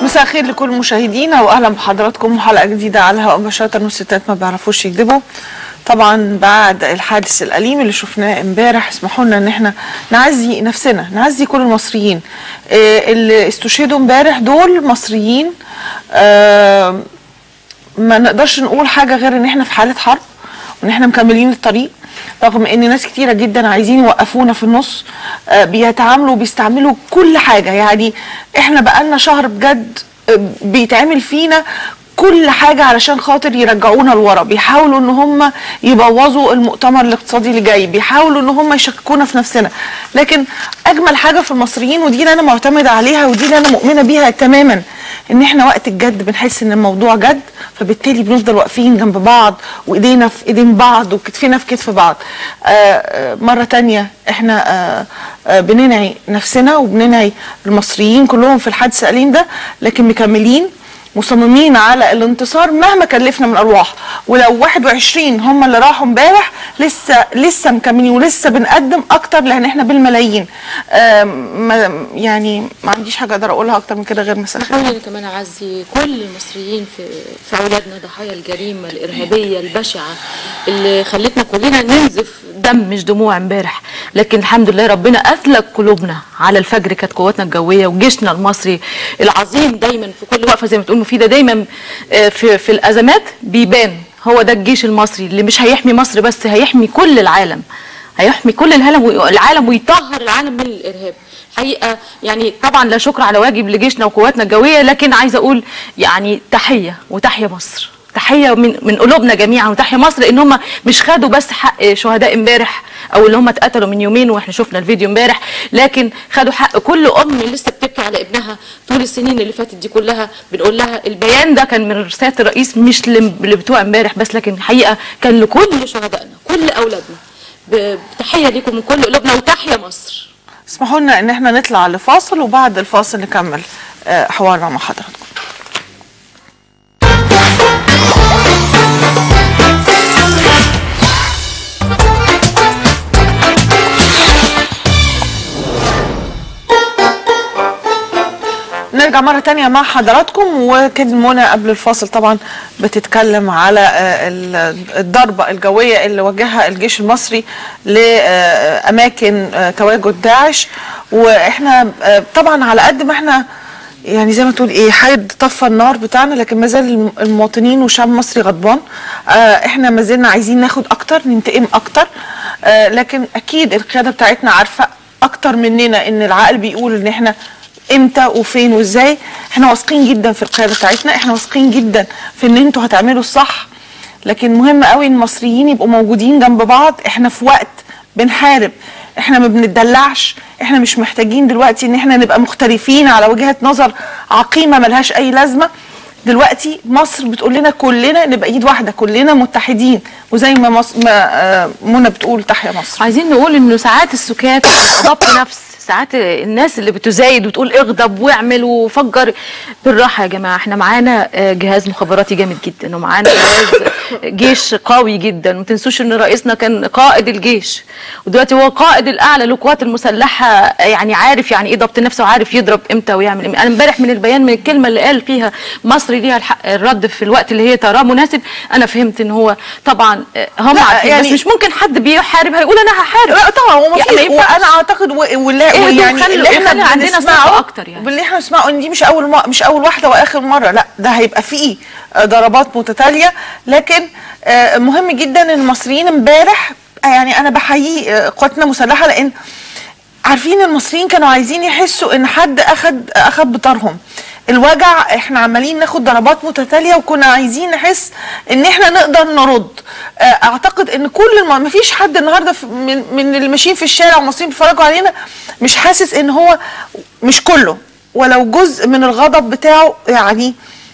مساء الخير لكل مشاهدينا واهلا بحضراتكم حلقه جديده على الهواء مباشره والستات ما بيعرفوش يكذبوا طبعا بعد الحادث الاليم اللي شفناه امبارح اسمحوا لنا ان احنا نعزي نفسنا نعزي كل المصريين آه، اللي استشهدوا امبارح دول مصريين آه، ما نقدرش نقول حاجه غير ان احنا في حاله حرب وان احنا مكملين الطريق رغم ان ناس كتيره جدا عايزين يوقفونا في النص آه، بيتعاملوا بيستعملوا كل حاجه يعني احنا بقالنا شهر بجد آه، بيتعمل فينا كل حاجه علشان خاطر يرجعونا لورا بيحاولوا ان هم يبوظوا المؤتمر الاقتصادي اللي جاي بيحاولوا ان هم يشككونا في نفسنا لكن اجمل حاجه في المصريين ودي اللي انا معتمده عليها ودي اللي انا مؤمنه بيها تماما ان احنا وقت الجد بنحس ان الموضوع جد فبالتالي بنفضل واقفين جنب بعض وايدينا في ايدين بعض وكتفنا في كتف بعض آه، آه، مره تانية احنا آه، آه، بننعي نفسنا وبننعي المصريين كلهم في الحادث الاليم ده لكن مكملين مصممين على الانتصار مهما كلفنا من ارواح ولو 21 هم اللي راحوا امبارح لسه لسه مكملين ولسه بنقدم اكتر لان احنا بالملايين آم، ما يعني ما عنديش حاجه اقدر اقولها اكتر من كده غير مساء الخير. بحاول انا كمان اعزي كل المصريين في في اولادنا ضحايا الجريمه الارهابيه البشعه اللي خلتنا كلنا ننزف دم مش دموع امبارح لكن الحمد لله ربنا اثلج قلوبنا على الفجر كانت قواتنا الجويه وجيشنا المصري العظيم دايما في كل وقفه زي ما تقول مفيده دايما آه، في في الازمات بيبان هو ده الجيش المصري اللي مش هيحمي مصر بس هيحمي كل العالم هيحمي كل العالم العالم ويطهر العالم من الارهاب حقيقه يعني طبعا لا شكر على واجب لجيشنا وقواتنا الجويه لكن عايزه اقول يعني تحيه وتحيه مصر تحيه من من قلوبنا جميعا وتحيه مصر لان هم مش خدوا بس حق شهداء امبارح او اللي هم اتقتلوا من يومين واحنا شفنا الفيديو امبارح لكن خدوا حق كل ام لسه بتبكي على ابنها طول السنين اللي فاتت دي كلها بنقول لها البيان ده كان من رساله الرئيس مش لم- لبتوع امبارح بس لكن حقيقه كان لكل شهدائنا كل اولادنا ب- بتحيه ليكم من كل قلوبنا وتحيه مصر اسمحوا لنا ان احنا نطلع لفاصل وبعد الفاصل نكمل آه، حوارنا مع حضراتكم نرجع مرة تانية مع حضراتكم وكان منى قبل الفاصل طبعا بتتكلم على آه، ال- الضربة الجوية اللي وجهها الجيش المصري لأماكن آه، تواجد داعش واحنا آه، طبعا على قد ما احنا يعني زي ما تقول ايه حد طفى النار بتاعنا لكن ما زال الم- المواطنين والشعب المصري غضبان آه احنا ما زلنا عايزين ناخد اكتر ننتقم اكتر آه لكن اكيد القياده بتاعتنا عارفه اكتر مننا ان العقل بيقول ان احنا امتى وفين وازاي احنا واثقين جدا في القياده بتاعتنا احنا واثقين جدا في ان انتوا هتعملوا الصح لكن مهم قوي ان المصريين يبقوا موجودين جنب بعض احنا في وقت بنحارب احنا ما بنتدلعش احنا مش محتاجين دلوقتي ان احنا نبقى مختلفين على وجهة نظر عقيمة ملهاش اي لازمة دلوقتي مصر بتقول لنا كلنا نبقى ايد واحدة كلنا متحدين وزي ما, مصر ما آه، منى بتقول تحيا مصر عايزين نقول انه ساعات السكات ضبط نفس ساعات الناس اللي بتزايد وتقول اغضب واعمل وفجر بالراحه يا جماعه احنا معانا آه، جهاز مخابراتي جامد جدا ومعانا جهاز جيش قوي جدا ما تنسوش ان رئيسنا كان قائد الجيش ودلوقتي هو قائد الاعلى للقوات المسلحه يعني عارف يعني ايه ضبط نفسه وعارف يضرب امتى ويعمل امتى انا امبارح من البيان من الكلمه اللي قال فيها مصر ليها الحق الرد في الوقت اللي هي تراه مناسب انا فهمت ان هو طبعا آه، هم لا، عارفين يعني- بس مش ممكن حد بيحارب هيقول انا هحارب لا طبعا هو يعني ما يعني ينفعش. وانا اعتقد و- ولا اهدوا يعني وخلوا- اللي احنا وخلي عندنا بنسمعه ثقة أكتر يعني. باللي احنا بنسمعه ان دي مش اول ما مش اول واحده واخر مره لا ده هيبقى فيه آه، ضربات متتاليه لكن آه، مهم جدا ان المصريين امبارح آه، يعني انا بحيي آه، قواتنا المسلحه لان عارفين المصريين كانوا عايزين يحسوا ان حد اخد اخد بطارهم الوجع احنا عمالين ناخد ضربات متتاليه وكنا عايزين نحس ان احنا نقدر نرد آه، اعتقد ان كل الم... مفيش حد النهارده في- من من اللي ماشيين في الشارع والمصريين بيتفرجوا علينا مش حاسس ان هو مش كله ولو جزء من الغضب بتاعه يعني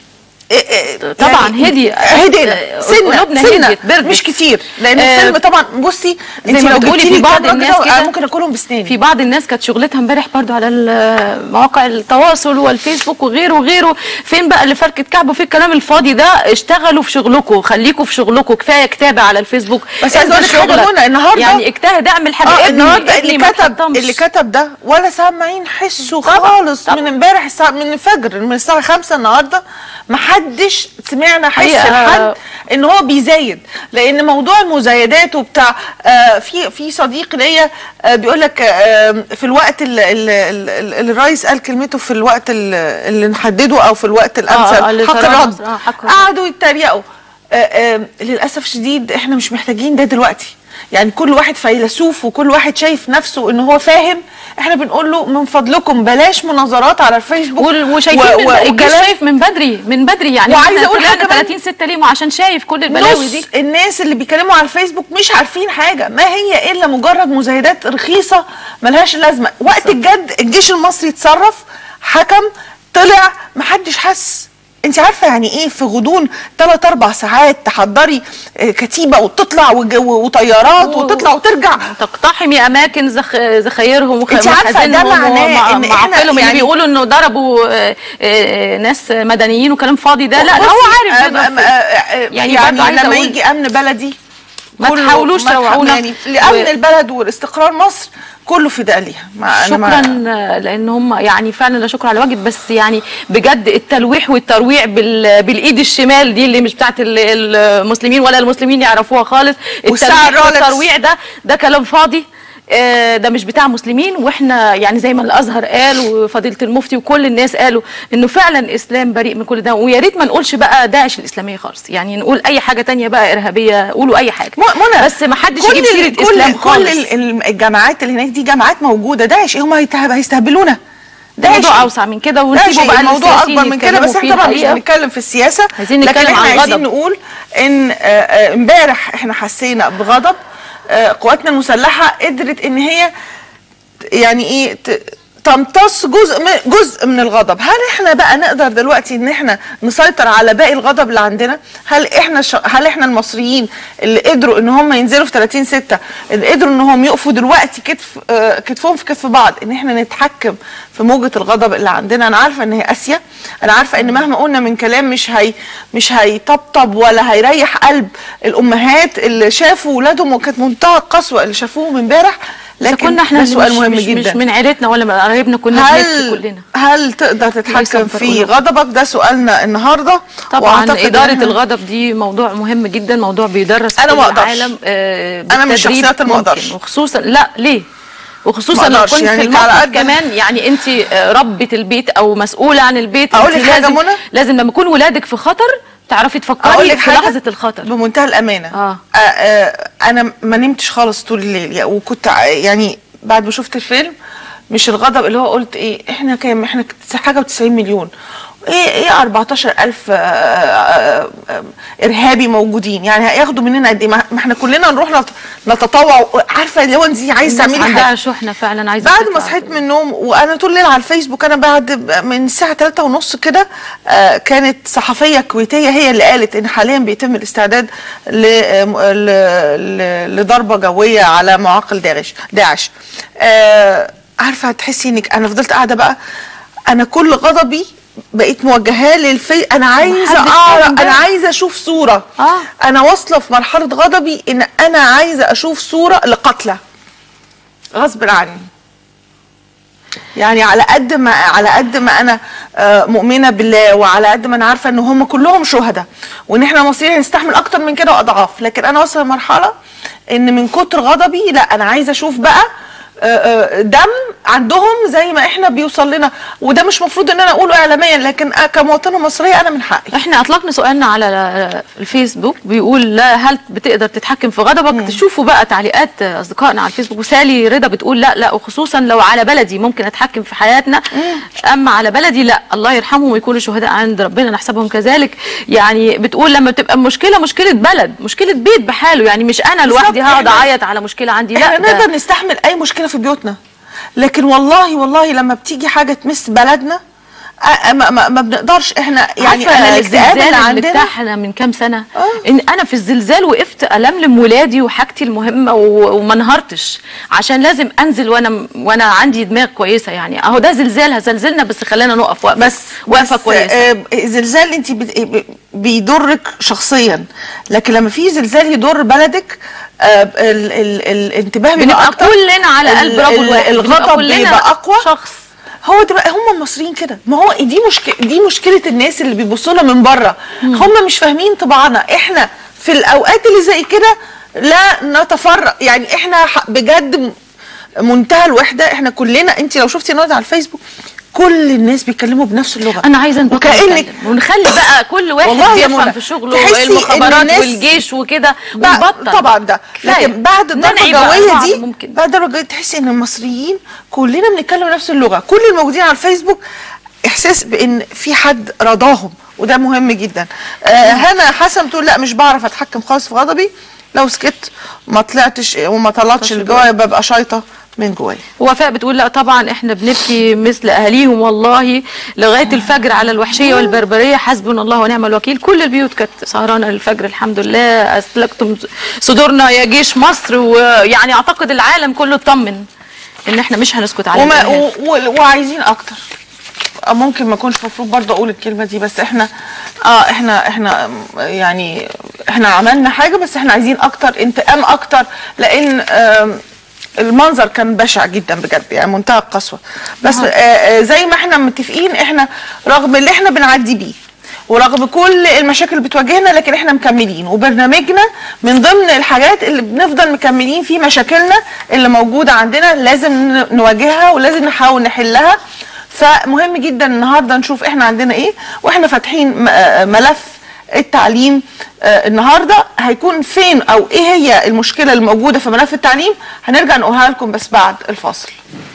إيه إيه طبعا هدي. هدينا آه، سنه قلوبنا سنه هديت، بردت. مش كتير لان آه، الفيلم طبعا بصي انت ما لو بتقولي جبتي في لي بعض كام راجل الناس كده، كده- أنا ممكن اكلهم بسناني في بعض الناس كانت شغلتها امبارح برضو على ال- مواقع التواصل والفيسبوك وغيره وغيره فين بقى اللي فركة كعب وفي الكلام الفاضي ده اشتغلوا في شغلكم خليكوا في شغلكم كفايه كتابه على الفيسبوك بس عايزة أقول لك حاجة شغلك. منى، النهاردة- يعني اجتهد اعمل حاجه اه ابني- النهارده ابني اللي ما كتب اتحطمش. اللي كتب ده ولا سامعين حسه طبعا، خالص طبعا. من امبارح الساعه من الفجر من الساعه 5 النهارده ما حدش سمعنا حس حقيقة. لحد ان هو بيزايد لان موضوع المزايدات وبتاع آه في في صديق ليا آه بيقول لك آه في الوقت اللي, اللي, اللي الرئيس قال كلمته في الوقت اللي, اللي نحدده او في الوقت الامثل آه، اللي حق شرع الرد مصر، آه، حق الرد. قعدوا يتريقوا آه، آه، للاسف الشديد احنا مش محتاجين ده دلوقتي يعني كل واحد فيلسوف وكل واحد شايف نفسه ان هو فاهم احنا بنقول له من فضلكم بلاش مناظرات على الفيسبوك وال- وشايفين و- من و- الجيش وكلام شايف من بدري من بدري يعني وعايزة إحنا أقول طلعنا حاجة كمان. 30 6 ليه ما عشان شايف كل البلاوي دي نص الناس اللي بيتكلموا على الفيسبوك مش عارفين حاجه ما هي الا مجرد مزايدات رخيصه ملهاش لازمه وقت الجد الجيش المصري اتصرف حكم طلع محدش حس انت عارفه يعني ايه في غضون 3 4 ساعات تحضري آه، كتيبه وتطلع وج- وطيارات و- وتطلع وترجع تقتحمي اماكن زخ... ذخايرهم وخ- انت عارفة ده مخازنهم معناه ومع- ان احنا معاقلهم اللي يعني- بيقولوا انه ضربوا آه، آه، ناس مدنيين وكلام فاضي ده لا ده هو بصي، عارف آم، ده آم، آه، آه، يعني يعني, برضه عايزة لما أقول- يجي امن بلدي ما كله- تحاولوش ما تح- توعونا. يعني لامن و- البلد والاستقرار مصر كله فداء ليها ما- أنا ما- شكرا آه، لان هم يعني فعلا لا شكر على واجب بس يعني بجد التلويح والترويع بال... بالايد الشمال دي اللي مش بتاعت ال- المسلمين ولا المسلمين يعرفوها خالص والساعة التلويح الرولكس. والترويع ده ده كلام فاضي آه، ده مش بتاع مسلمين واحنا يعني زي ما الازهر قال وفضيله المفتي وكل الناس قالوا انه فعلا الاسلام بريء من كل ده ويا ريت ما نقولش بقى داعش الاسلاميه خالص يعني نقول اي حاجه تانية بقى ارهابيه قولوا اي حاجه م- منى بس ما حدش كل يجيب ال- سيره كل اسلام كل خالص ال- ال- الجامعات اللي هناك دي جامعات موجوده داعش ايه هم هيته- هيستهبلونا ده موضوع اوسع من كده داعش ونسيبه بقى الموضوع للسياسيين اكبر من كده يتكلموا بس فيه احنا طبعا مش الحقيقة. بنتكلم في السياسه عايزين لكن نتكلم احنا عن عايزين غضب. نقول ان آه، آه، امبارح احنا حسينا بغضب آه، قواتنا المسلحه قدرت ان هي يعني ايه ت- تمتص جزء من جزء من الغضب هل احنا بقى نقدر دلوقتي ان احنا نسيطر على باقي الغضب اللي عندنا هل احنا ش... هل احنا المصريين اللي قدروا ان هم ينزلوا في 30 6 اللي قدروا ان هم يقفوا دلوقتي كتف آه، كتفهم في كتف بعض ان احنا نتحكم في موجة الغضب اللي عندنا انا عارفة ان هي قاسية انا عارفة ان مهما قلنا من كلام مش هي مش هيطبطب ولا هيريح قلب الامهات اللي شافوا ولادهم وكانت منتهى القسوة اللي شافوهم امبارح إذا لكن كنا احنا ده اللي سؤال مش مهم مش, جدا مش من عيلتنا ولا من قرايبنا كنا بنبكي هل كلنا هل تقدر تتحكم يصبر في قلوبنا. غضبك ده سؤالنا النهارده طبعا وأعتقد اداره إن إحنا- الغضب دي موضوع مهم جدا موضوع بيدرس في أنا كل ما أقدرش. العالم آه أنا من بالتدريب الشخصيات اللي ما ممكن. أقدرش. وخصوصا لا ليه وخصوصا ما لو أقدرش. كنت يعني في على الموقف قد- كمان يعني انت آه، ربة البيت او مسؤوله عن البيت أقول أنت لك حاجة لازم منى؟ لازم لما يكون ولادك في خطر تعرفي اقول تفكري لك في حاجه لحظه الخطر بمنتهى الامانه آه. آه آه انا ما نمتش خالص طول الليل يعني وكنت ع- يعني بعد ما شفت الفيلم مش الغضب اللي هو قلت ايه احنا كام احنا كت- حاجه و90 مليون ايه ايه 14000 آه، آه، آه، ارهابي موجودين يعني هياخدوا مننا قد ايه ما ما احنا كلنا نروح نت- نتطوع عارفه اللي هو انت عايز الناس تعملي عندها حاجه شحنه فعلا عايزه بعد تطلع. ما صحيت من النوم وانا طول الليل على الفيسبوك انا بعد من الساعه 3 ونص كده آه، كانت صحفيه كويتيه هي اللي قالت ان حاليا بيتم الاستعداد ل- ل- ل- لضربه جويه على معاقل داعش داعش آه، عارفه هتحسي انك انا فضلت قاعده بقى انا كل غضبي بقيت موجهاه للفي انا عايزه محدش اعرف فاهم ده. انا عايزه اشوف صوره آه. انا واصله في مرحله غضبي ان انا عايزه اشوف صوره لقتلى غصب عني يعني على قد ما على قد ما انا آه، مؤمنه بالله وعلى قد ما انا عارفه ان هم كلهم شهداء وان احنا مصريين هنستحمل اكتر من كده واضعاف لكن انا واصله لمرحله ان من كتر غضبي لا انا عايزه اشوف بقى آه، آه، دم عندهم زي ما احنا بيوصل لنا وده مش مفروض ان انا اقوله اعلاميا لكن أنا كمواطنه مصريه انا من حقي احنا اطلقنا سؤالنا على الفيسبوك بيقول لا هل بتقدر تتحكم في غضبك تشوفوا بقى تعليقات اصدقائنا على الفيسبوك وسالي رضا بتقول لا لا وخصوصا لو على بلدي ممكن اتحكم في حياتنا اما على بلدي لا الله يرحمهم ويكونوا شهداء عند ربنا نحسبهم كذلك يعني بتقول لما بتبقى مشكله مشكله بلد مشكله بيت بحاله يعني مش انا لوحدي بالظبط. هقعد إحنا- اعيط على مشكله عندي لا احنا ده- نقدر نستحمل اي مشكله في بيوتنا لكن والله والله لما بتيجي حاجه تمس بلدنا آه، ما, ما, ما بنقدرش احنا يعني يعني انا آه، الزلزال اللي عندنا بتاعنا من كام سنه ان انا في الزلزال وقفت الملم ولادي وحاجتي المهمه و- وما انهارتش عشان لازم انزل وانا وانا عندي دماغ كويسه يعني اهو ده زلزال هزلزلنا بس خلانا نقف وقفه بس وقفه بس، كويسه آه، زلزال انت بت- ب- بيضرك شخصيا لكن لما في زلزال يضر بلدك آه، ال ال الانتباه بيبقى بنبقى اكتر كلنا على ال- قلب رجل ال- واحد بنبقى الغضب كلنا بيبقى اقوى شخص هو ده بقى هم المصريين كده ما هو دي مشكله دي مشكله الناس اللي بيبصوا لنا من بره هم مش فاهمين طباعنا احنا في الاوقات اللي زي كده لا نتفرق يعني احنا ح- بجد م- منتهى الوحده احنا كلنا انت لو شفتي النهارده على الفيسبوك كل الناس بيتكلموا بنفس اللغه انا عايزه نبطل وكانك نتكلم ونخلي بقى كل واحد والله يا بيفهم منى، في شغله تحسي إن المخابرات الناس- والجيش وكده بع- ونبطل طبعا ده كفاية. لكن بعد الضربه ننعي بقى الجويه بعض دي ممكن بعد الضربه الجويه تحسي ان المصريين كلنا بنتكلم نفس اللغه كل الموجودين على الفيسبوك احساس بان في حد رضاهم وده مهم جدا آه هنا حسن تقول لا مش بعرف اتحكم خالص في غضبي لو سكت ما طلعتش وما طلعتش اللي جوايا ببقى شايطه من جوايا وفاء بتقول لا طبعا احنا بنبكي مثل اهاليهم والله لغايه الفجر على الوحشيه والبربريه حسبنا الله ونعم الوكيل كل البيوت كانت سهرانه للفجر الحمد لله اسلكتم صدورنا يا جيش مصر ويعني اعتقد العالم كله اطمن ان احنا مش هنسكت على وما الإرهاب. و و وعايزين اكتر آه، ممكن ما اكونش المفروض برضه اقول الكلمه دي بس احنا اه احنا احنا يعني احنا عملنا حاجه بس احنا عايزين اكتر انتقام اكتر لان آم، المنظر كان بشع جدا بجد يعني منتهى القسوه بس آه آه زي ما احنا متفقين احنا رغم اللي احنا بنعدي بيه ورغم كل المشاكل اللي بتواجهنا لكن احنا مكملين وبرنامجنا من ضمن الحاجات اللي بنفضل مكملين فيه مشاكلنا اللي موجوده عندنا لازم ن- نواجهها ولازم نحاول نحلها فمهم جدا النهارده نشوف احنا عندنا ايه واحنا فاتحين م- آه ملف التعليم آه النهارده هيكون فين او ايه هي المشكله الموجوده في ملف التعليم هنرجع نقولها لكم بس بعد الفاصل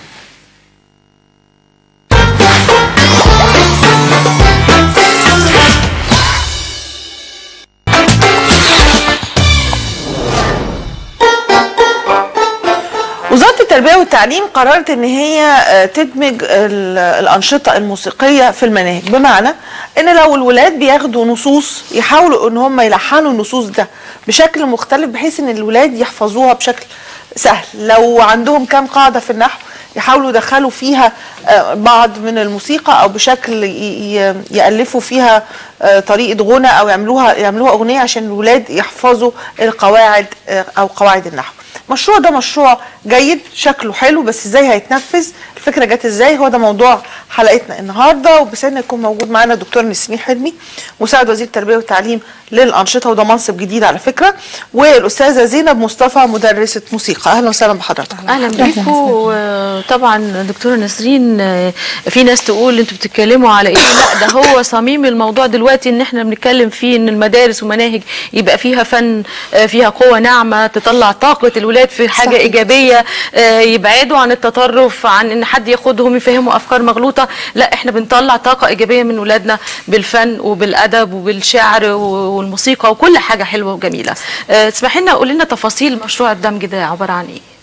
وزارة التربية والتعليم قررت ان هي آه، تدمج ال- الأنشطة الموسيقية في المناهج بمعنى ان لو الولاد بياخدوا نصوص يحاولوا ان هم يلحنوا النصوص ده بشكل مختلف بحيث ان الولاد يحفظوها بشكل سهل لو عندهم كام قاعدة في النحو يحاولوا يدخلوا فيها آه، بعض من الموسيقى او بشكل ي- ي- يالفوا فيها آه، طريقه غنى او يعملوها يعملوها اغنيه عشان الولاد يحفظوا القواعد آه، او قواعد النحو المشروع ده مشروع جيد شكله حلو بس ازاي هيتنفذ الفكره جت ازاي هو ده موضوع حلقتنا النهارده وبسعدنا يكون موجود معانا الدكتور نسرين حلمي مساعد وزير التربيه والتعليم للانشطه وده منصب جديد على فكره والاستاذه زينب مصطفى مدرسه موسيقى اهلا وسهلا بحضرتك اهلا بيكم وطبعا دكتوره نسرين آه، في ناس تقول انتوا بتتكلموا على ايه لا ده هو صميم الموضوع دلوقتي ان احنا بنتكلم فيه ان المدارس ومناهج يبقى فيها فن آه، فيها قوه ناعمه تطلع طاقه الولاد في حاجه صحيح. ايجابيه آه، يبعدوا عن التطرف عن ان حد ياخدهم يفهموا افكار مغلوطه لا احنا بنطلع طاقه ايجابيه من ولادنا بالفن وبالادب وبالشعر والموسيقى وكل حاجه حلوه وجميله آه، تسمحي لنا قولي لنا تفاصيل مشروع الدمج ده عباره عن ايه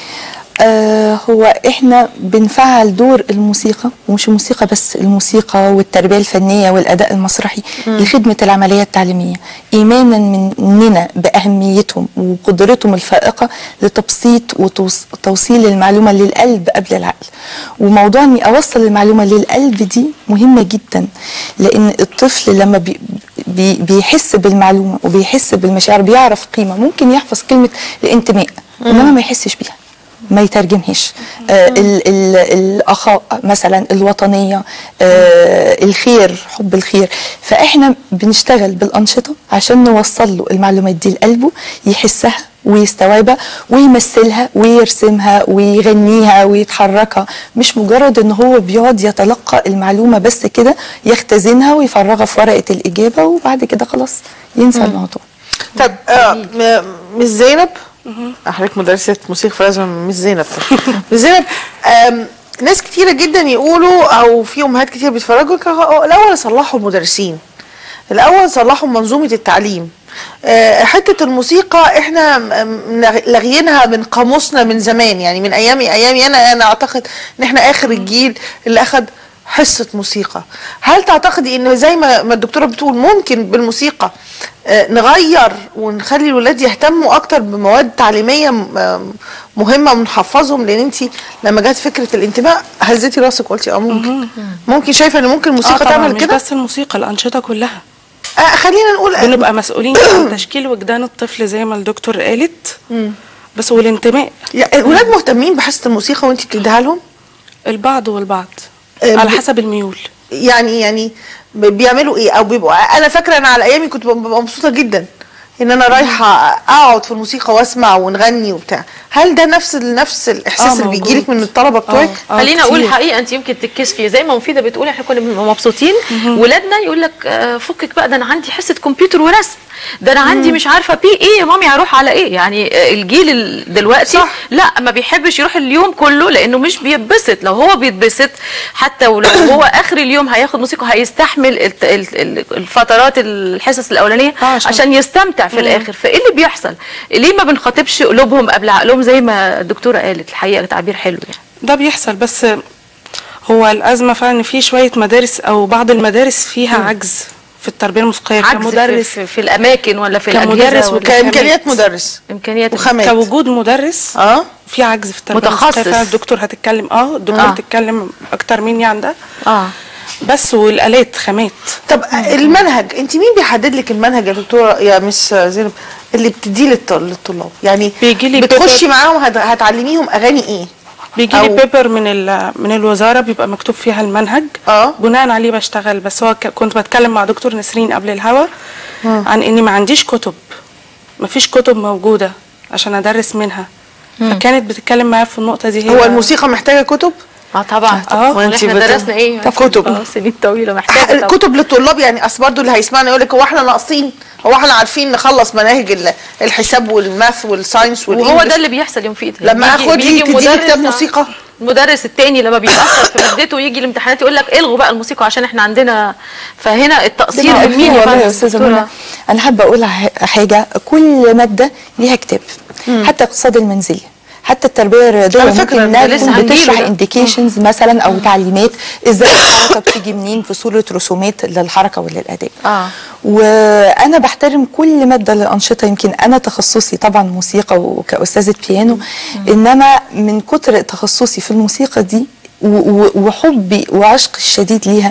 آه هو احنا بنفعل دور الموسيقى ومش الموسيقى بس الموسيقى والتربيه الفنيه والاداء المسرحي لخدمه العمليه التعليميه ايمانا مننا باهميتهم وقدرتهم الفائقه لتبسيط وتوصيل المعلومه للقلب قبل العقل وموضوع اني اوصل المعلومه للقلب دي مهمه جدا لان الطفل لما بي بي بيحس بالمعلومه وبيحس بالمشاعر بيعرف قيمه ممكن يحفظ كلمه الانتماء انما ما يحسش بيها ما يترجمهاش آه ال ال الاخاء مثلا الوطنيه آه الخير حب الخير فاحنا بنشتغل بالانشطه عشان نوصل له المعلومات دي لقلبه يحسها ويستوعبها ويمثلها ويرسمها ويغنيها ويتحركها مش مجرد ان هو بيقعد يتلقى المعلومه بس كده يختزنها ويفرغها في ورقه الاجابه وبعد كده خلاص ينسى الموضوع طب آه م- مش زينب حضرتك مدرسة موسيقى فلازم مش زينب مش زينب آم، ناس كتيرة جدا يقولوا او في امهات كتير بيتفرجوا يقولوا الاول صلحوا المدرسين الاول صلحوا منظومة التعليم آه، حتة الموسيقى احنا م- م- لاغيينها من قاموسنا من زمان يعني من ايامي ايامي انا انا اعتقد ان احنا اخر الجيل اللي اخد حصه موسيقى هل تعتقدي ان زي ما ما الدكتوره بتقول ممكن بالموسيقى آه، نغير ونخلي الولاد يهتموا اكتر بمواد تعليميه م- آه، مهمه ونحفظهم لان انت لما جت فكره الانتماء هزيتي راسك قلتي اه ممكن ممكن شايفه ان ممكن اه الموسيقى طبعا تعمل مش كده بس الموسيقى الانشطه كلها آه خلينا نقول بنبقى مسؤولين عن تشكيل وجدان الطفل زي ما الدكتور قالت بس والانتماء يا- الولاد مهتمين بحصه الموسيقى وانت بتديها لهم البعض والبعض آه، على ب- حسب الميول يعني يعني ب- بيعملوا ايه او بيبقوا انا فاكره انا على ايامي كنت ببقى مبسوطه جدا ان انا رايحه اقعد في الموسيقى واسمع ونغني وبتاع هل ده نفس ال- نفس الاحساس آه، اللي بيجي لك موجود. من الطلبه بتوعك آه، آه، خلينا اقول كتير. حقيقه انت يمكن تتكسفي زي ما مفيده بتقول احنا كنا بنبقى مبسوطين ولادنا يقول لك آه، فكك بقى ده انا عندي حصه كمبيوتر ورسم ده انا عندي مش عارفه بي ايه يا مامي هروح على ايه يعني آه، الجيل ال- دلوقتي صح. لا ما بيحبش يروح اليوم كله لانه مش بيتبسط لو هو بيتبسط حتى ولو هو اخر اليوم هياخد موسيقى هيستحمل الت- ال- ال- الفترات الحصص الاولانيه آه، عشان- عشان يستمتع في الاخر فايه اللي بيحصل ليه ما بنخاطبش قلوبهم قبل عقلهم زي ما الدكتوره قالت الحقيقه تعبير حلو يعني ده بيحصل بس هو الازمه فعلا ان في شويه مدارس او بعض المدارس فيها عجز في التربيه الموسيقيه عجز في, كمدرس في, في الاماكن ولا في كمدرس الاجهزه ولا وك- كامكانيات خامات. مدرس امكانيات وخامات كوجود مدرس اه في عجز في التربيه متخصص. الموسيقيه فعلا الدكتور هتتكلم اه الدكتور آه. هتتكلم اكتر مني عن ده اه بس والالات خامات طب المنهج انت مين بيحدد لك المنهج يا دكتوره يا مس زينب اللي بتديه للط- للطلاب يعني بيجيلي بتخشي بيبر- معاهم هت- هتعلميهم اغاني ايه بيجي لي أو- بيبر من ال- من الوزاره بيبقى مكتوب فيها المنهج اه. بناء عليه بشتغل بس هو ك- كنت بتكلم مع دكتور نسرين قبل الهوا عن اني ما عنديش كتب ما فيش كتب موجوده عشان ادرس منها فكانت بتتكلم معايا في النقطه دي هي هو الموسيقى محتاجه كتب اه طبعا آه، وانتي احنا بت- درسنا ايه طب كتب. اه سنين طويله محتاجه طبعا. كتب للطلاب يعني اصل برضه اللي هيسمعنا يقول لك هو احنا ناقصين هو احنا عارفين نخلص مناهج ال- الحساب والماث والساينس وهو والإنجليش. ده اللي بيحصل يوم في ايدها لما بيجي- اخد بيجي لي تديني مدرس- كتاب موسيقى المدرس التاني لما بيتاثر في مادته ويجي الامتحانات يقول لك الغوا بقى الموسيقى عشان احنا عندنا فهنا التقصير ده من مين والله فندم؟ يا استاذه دكتورة؟ منى انا حابه اقول ح- حاجه كل ماده ليها كتاب حتى اقتصاد المنزلي حتى التربيه الرياضيه على فكرة ممكن ده انها لسه تكون هنجيله بتشرح ده. انديكيشنز مثلا او تعليمات ازاي الحركه بتيجي منين في صوره رسومات للحركه وللاداء آه. وانا بحترم كل ماده للانشطه يمكن انا تخصصي طبعا موسيقى وكاستاذه بيانو انما من كتر تخصصي في الموسيقى دي و- و- وحبي وعشقي الشديد ليها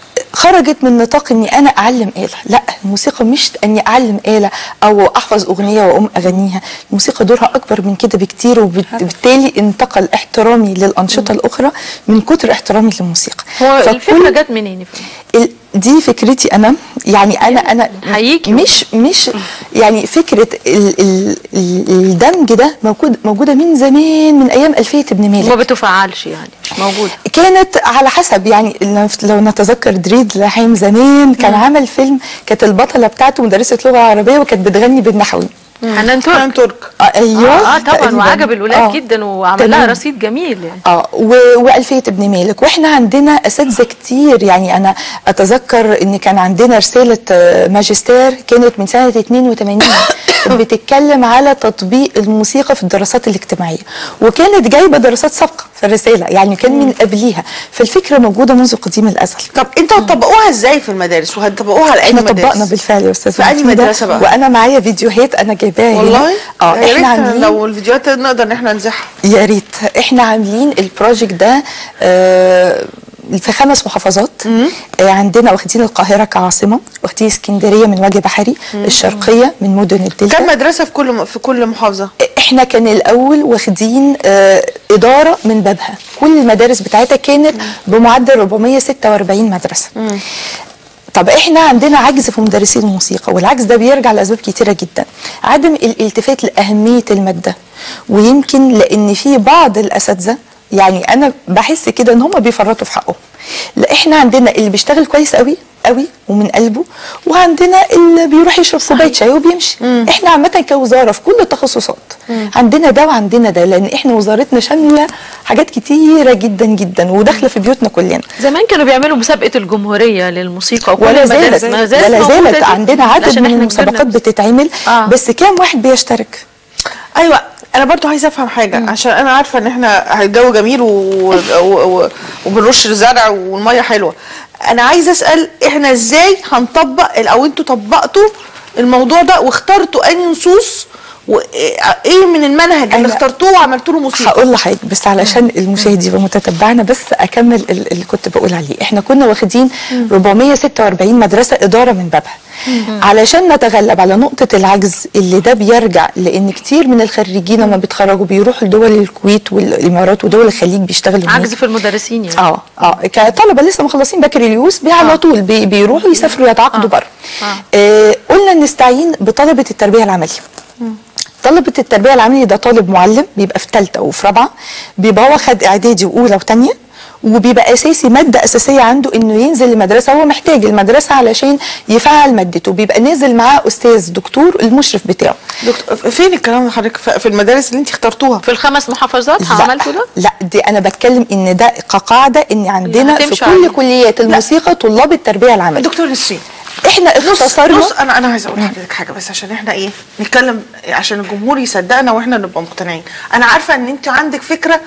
خرجت من نطاق اني انا اعلم آلة لا الموسيقى مش اني اعلم آلة او احفظ اغنية واقوم اغنيها الموسيقى دورها اكبر من كده بكتير وبالتالي انتقل احترامي للانشطة الاخرى من كتر احترامي للموسيقى هو فكل- الفكره جت منين يا فندم؟ ال- دي فكرتي انا يعني انا انا حقيقي. مش مش يعني فكره ال ال ال الدمج ده موجود موجوده من زمان من ايام الفيه ابن ما مالك بتفعلش يعني مش موجوده كانت على حسب يعني لو- لو نتذكر دريد لحيم زمان كان عمل فيلم كانت البطله بتاعته مدرسه لغه عربيه وكانت بتغني بالنحوي حنان كان ترك ترك آه ايوه اه, آه طبعا تقريباً. وعجب الولاد آه. جدا وعمل لها تمام. رصيد جميل يعني اه و- والفيه ابن مالك واحنا عندنا اساتذه كتير يعني انا اتذكر ان كان عندنا رساله آه، ماجستير كانت من سنه 82 بتتكلم على تطبيق الموسيقى في الدراسات الاجتماعيه وكانت جايبه دراسات سابقه في الرساله يعني كان من قبليها فالفكره موجوده منذ قديم الازل طب انتوا هتطبقوها ازاي في المدارس وهتطبقوها على اي احنا مدارس طبقنا بالفعل يا استاذ في أي مفيدة، مدرسة بقى؟ وانا معايا فيديوهات انا جايباها هنا. والله اه يا ريت احنا عاملين لو الفيديوهات نقدر ان احنا نزحها يا ريت احنا عاملين البروجكت ده آه، في خمس محافظات آه، عندنا واخدين القاهره كعاصمه واخدين اسكندريه من وجه بحري الشرقيه من مدن الدلتا كم مدرسه في كل في كل محافظه احنا كان الاول واخدين آه، اداره من بابها كل المدارس بتاعتها كانت بمعدل 446 مدرسه طب احنا عندنا عجز في مدرسين الموسيقى والعجز ده بيرجع لاسباب كتيره جدا عدم الالتفات لاهميه الماده ويمكن لان في بعض الاساتذه يعني انا بحس كده ان هم بيفرطوا في حقهم لا احنا عندنا اللي بيشتغل كويس قوي قوي ومن قلبه وعندنا اللي بيروح يشرب كوبايه شاي وبيمشي احنا عامه كوزاره في كل التخصصات عندنا ده وعندنا ده لان احنا وزارتنا شامله حاجات كتيره جدا جدا وداخله في بيوتنا كلنا زمان كانوا بيعملوا مسابقه الجمهوريه للموسيقى وكل ولا المدارس زالت ما ولا موجودة زالت دي. عندنا عدد عشان من إحنا المسابقات كبرنا. بتتعمل آه. بس كام واحد بيشترك ايوه انا برضو عايزه افهم حاجه عشان انا عارفه ان احنا الجو جميل و... و... و... وبنرش الزرع والميه حلوه انا عايزه اسال احنا ازاي هنطبق او انتوا طبقتوا الموضوع ده واخترتوا انهي نصوص وايه من المنهج اللي أنا اخترتوه وعملتوا له موسيقى هقول لحضرتك بس علشان المشاهد يبقى متتبعنا بس اكمل ال- اللي كنت بقول عليه احنا كنا واخدين 446 مدرسه اداره من بابها علشان نتغلب على نقطه العجز اللي ده بيرجع لان كتير من الخريجين لما بيتخرجوا بيروحوا لدول الكويت والامارات ودول الخليج بيشتغلوا هناك. عجز في المدرسين يعني اه اه كطلبه لسه مخلصين بكالوريوس بي على طول بي بيروحوا يسافروا يتعاقدوا بره آه قلنا نستعين بطلبه التربيه العمليه طلبة التربية العملية ده طالب معلم بيبقى في ثالثة وفي رابعة بيبقى هو خد إعدادي وأولى وثانية وبيبقى أساسي مادة أساسية عنده إنه ينزل المدرسة هو محتاج المدرسة علشان يفعل مادته بيبقى نازل معاه أستاذ دكتور المشرف بتاعه دكتور فين الكلام ده حضرتك ف- في المدارس اللي انت اخترتوها في الخمس محافظات لا عملتوا ده؟ لا دي انا بتكلم ان ده كقاعده ان عندنا في هتمشي كل عليه. كليات الموسيقى طلاب التربيه العمليه دكتور نسرين احنا بص اختصرنا بص انا انا عايزه اقول لحضرتك حاجه بس عشان احنا ايه نتكلم عشان الجمهور يصدقنا واحنا نبقى مقتنعين انا عارفه ان انت عندك فكره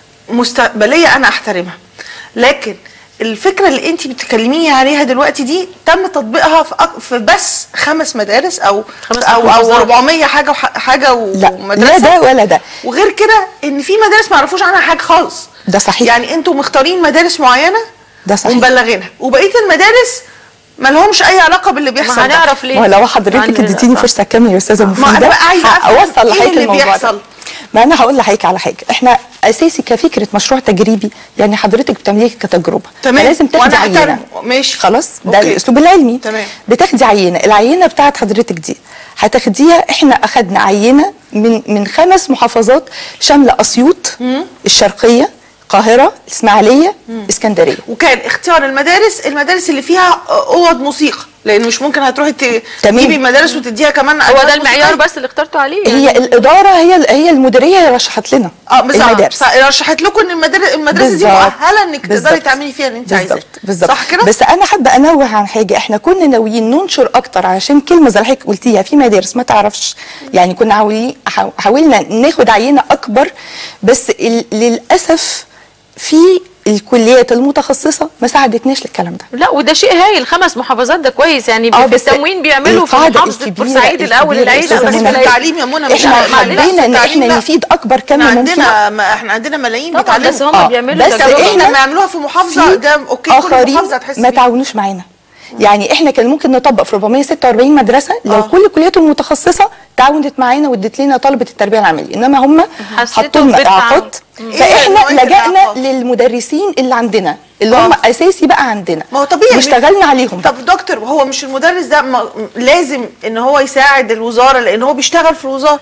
مستقبليه انا احترمها لكن الفكره اللي انت بتتكلميني عليها دلوقتي دي تم تطبيقها في أك- في بس خمس مدارس او خمس او او محافظات. 400 حاجه وح- حاجه لا ومدرسه لا ده ولا ده وغير كده ان في مدارس ما يعرفوش عنها حاجه خالص ده صحيح. يعني انتوا مختارين مدارس معينه ده صحيح. ومبلغينها وبقيه المدارس ما لهمش اي علاقه باللي بيحصل ما ده. هنعرف ليه ما هو لو حضرتك عندنا- اديتيني فرصه اكمل يا استاذه مفيده أنا بقى عايزة أفهم اوصل إيه لحضرتك اللي الموضوع بيحصل؟ ده ما انا هقول لحضرتك على حاجه احنا اساسي كفكره مشروع تجريبي يعني حضرتك بتعمليه كتجربه تمام. فلازم تاخدي وأنا عينه أحترم. ماشي. خلاص ده أوكي. الاسلوب العلمي تمام. بتاخدي عينه العينه بتاعت حضرتك دي هتاخديها احنا اخدنا عينه من من خمس محافظات شامله اسيوط الشرقيه القاهره الاسماعيليه اسكندريه وكان اختيار المدارس المدارس اللي فيها اوض موسيقى لان مش ممكن هتروحي ت- تمام. تجيبي مدارس وتديها كمان هو أدوات ده المعيار موسيقية. بس اللي اخترتوا عليه هي يعني الاداره هي هي المديريه اللي رشحت لنا اه بس المدارس رشحت لكم ان المدارس المدرسه دي بالظبط. مؤهله انك تقدري بالظبط. تعملي فيها اللي انت عايزاه بالظبط بالظبط صح كده بس انا حابه انوه عن حاجه احنا كنا ناويين ننشر اكتر عشان كلمه زي اللي حضرتك قلتيها في مدارس ما تعرفش يعني كنا عاولين حاو- حاولنا ناخد عينه اكبر بس ال- للاسف في الكليات المتخصصه ما ساعدتناش للكلام ده لا وده شيء هايل خمس محافظات ده كويس يعني آه، في بس التموين بيعملوا في القاعدة محافظه الكبيرة- بورسعيد الاول الكبيرة العيش يا بس أستاذة في منى. التعليم يا منى مش احنا معلش، حبينا ان التعليم احنا لا. نفيد اكبر كم احنا ممكن عندنا ما احنا عندنا ملايين طبعا بيتعلموا بس هم آه، بيعملوا بس تجارب. إحنا لما يعملوها في محافظه ده اوكي كل اخرين محافظه هتحس ما بيه. تعاونوش معانا يعني احنا كان ممكن نطبق في 446 مدرسه لو آه. كل الكليات المتخصصه تعاونت معانا وادت لنا طلبه التربيه العمليه انما هم حسيتوا حطوا لنا بالتعاون. اعاقات إيه فاحنا نوعية لجأنا الإعاقات؟ للمدرسين اللي عندنا اللي آه. هم اساسي بقى عندنا ما هو طبيعي واشتغلنا عليهم بقى. طب دكتور هو مش المدرس ده م- لازم ان هو يساعد الوزاره لان هو بيشتغل في الوزاره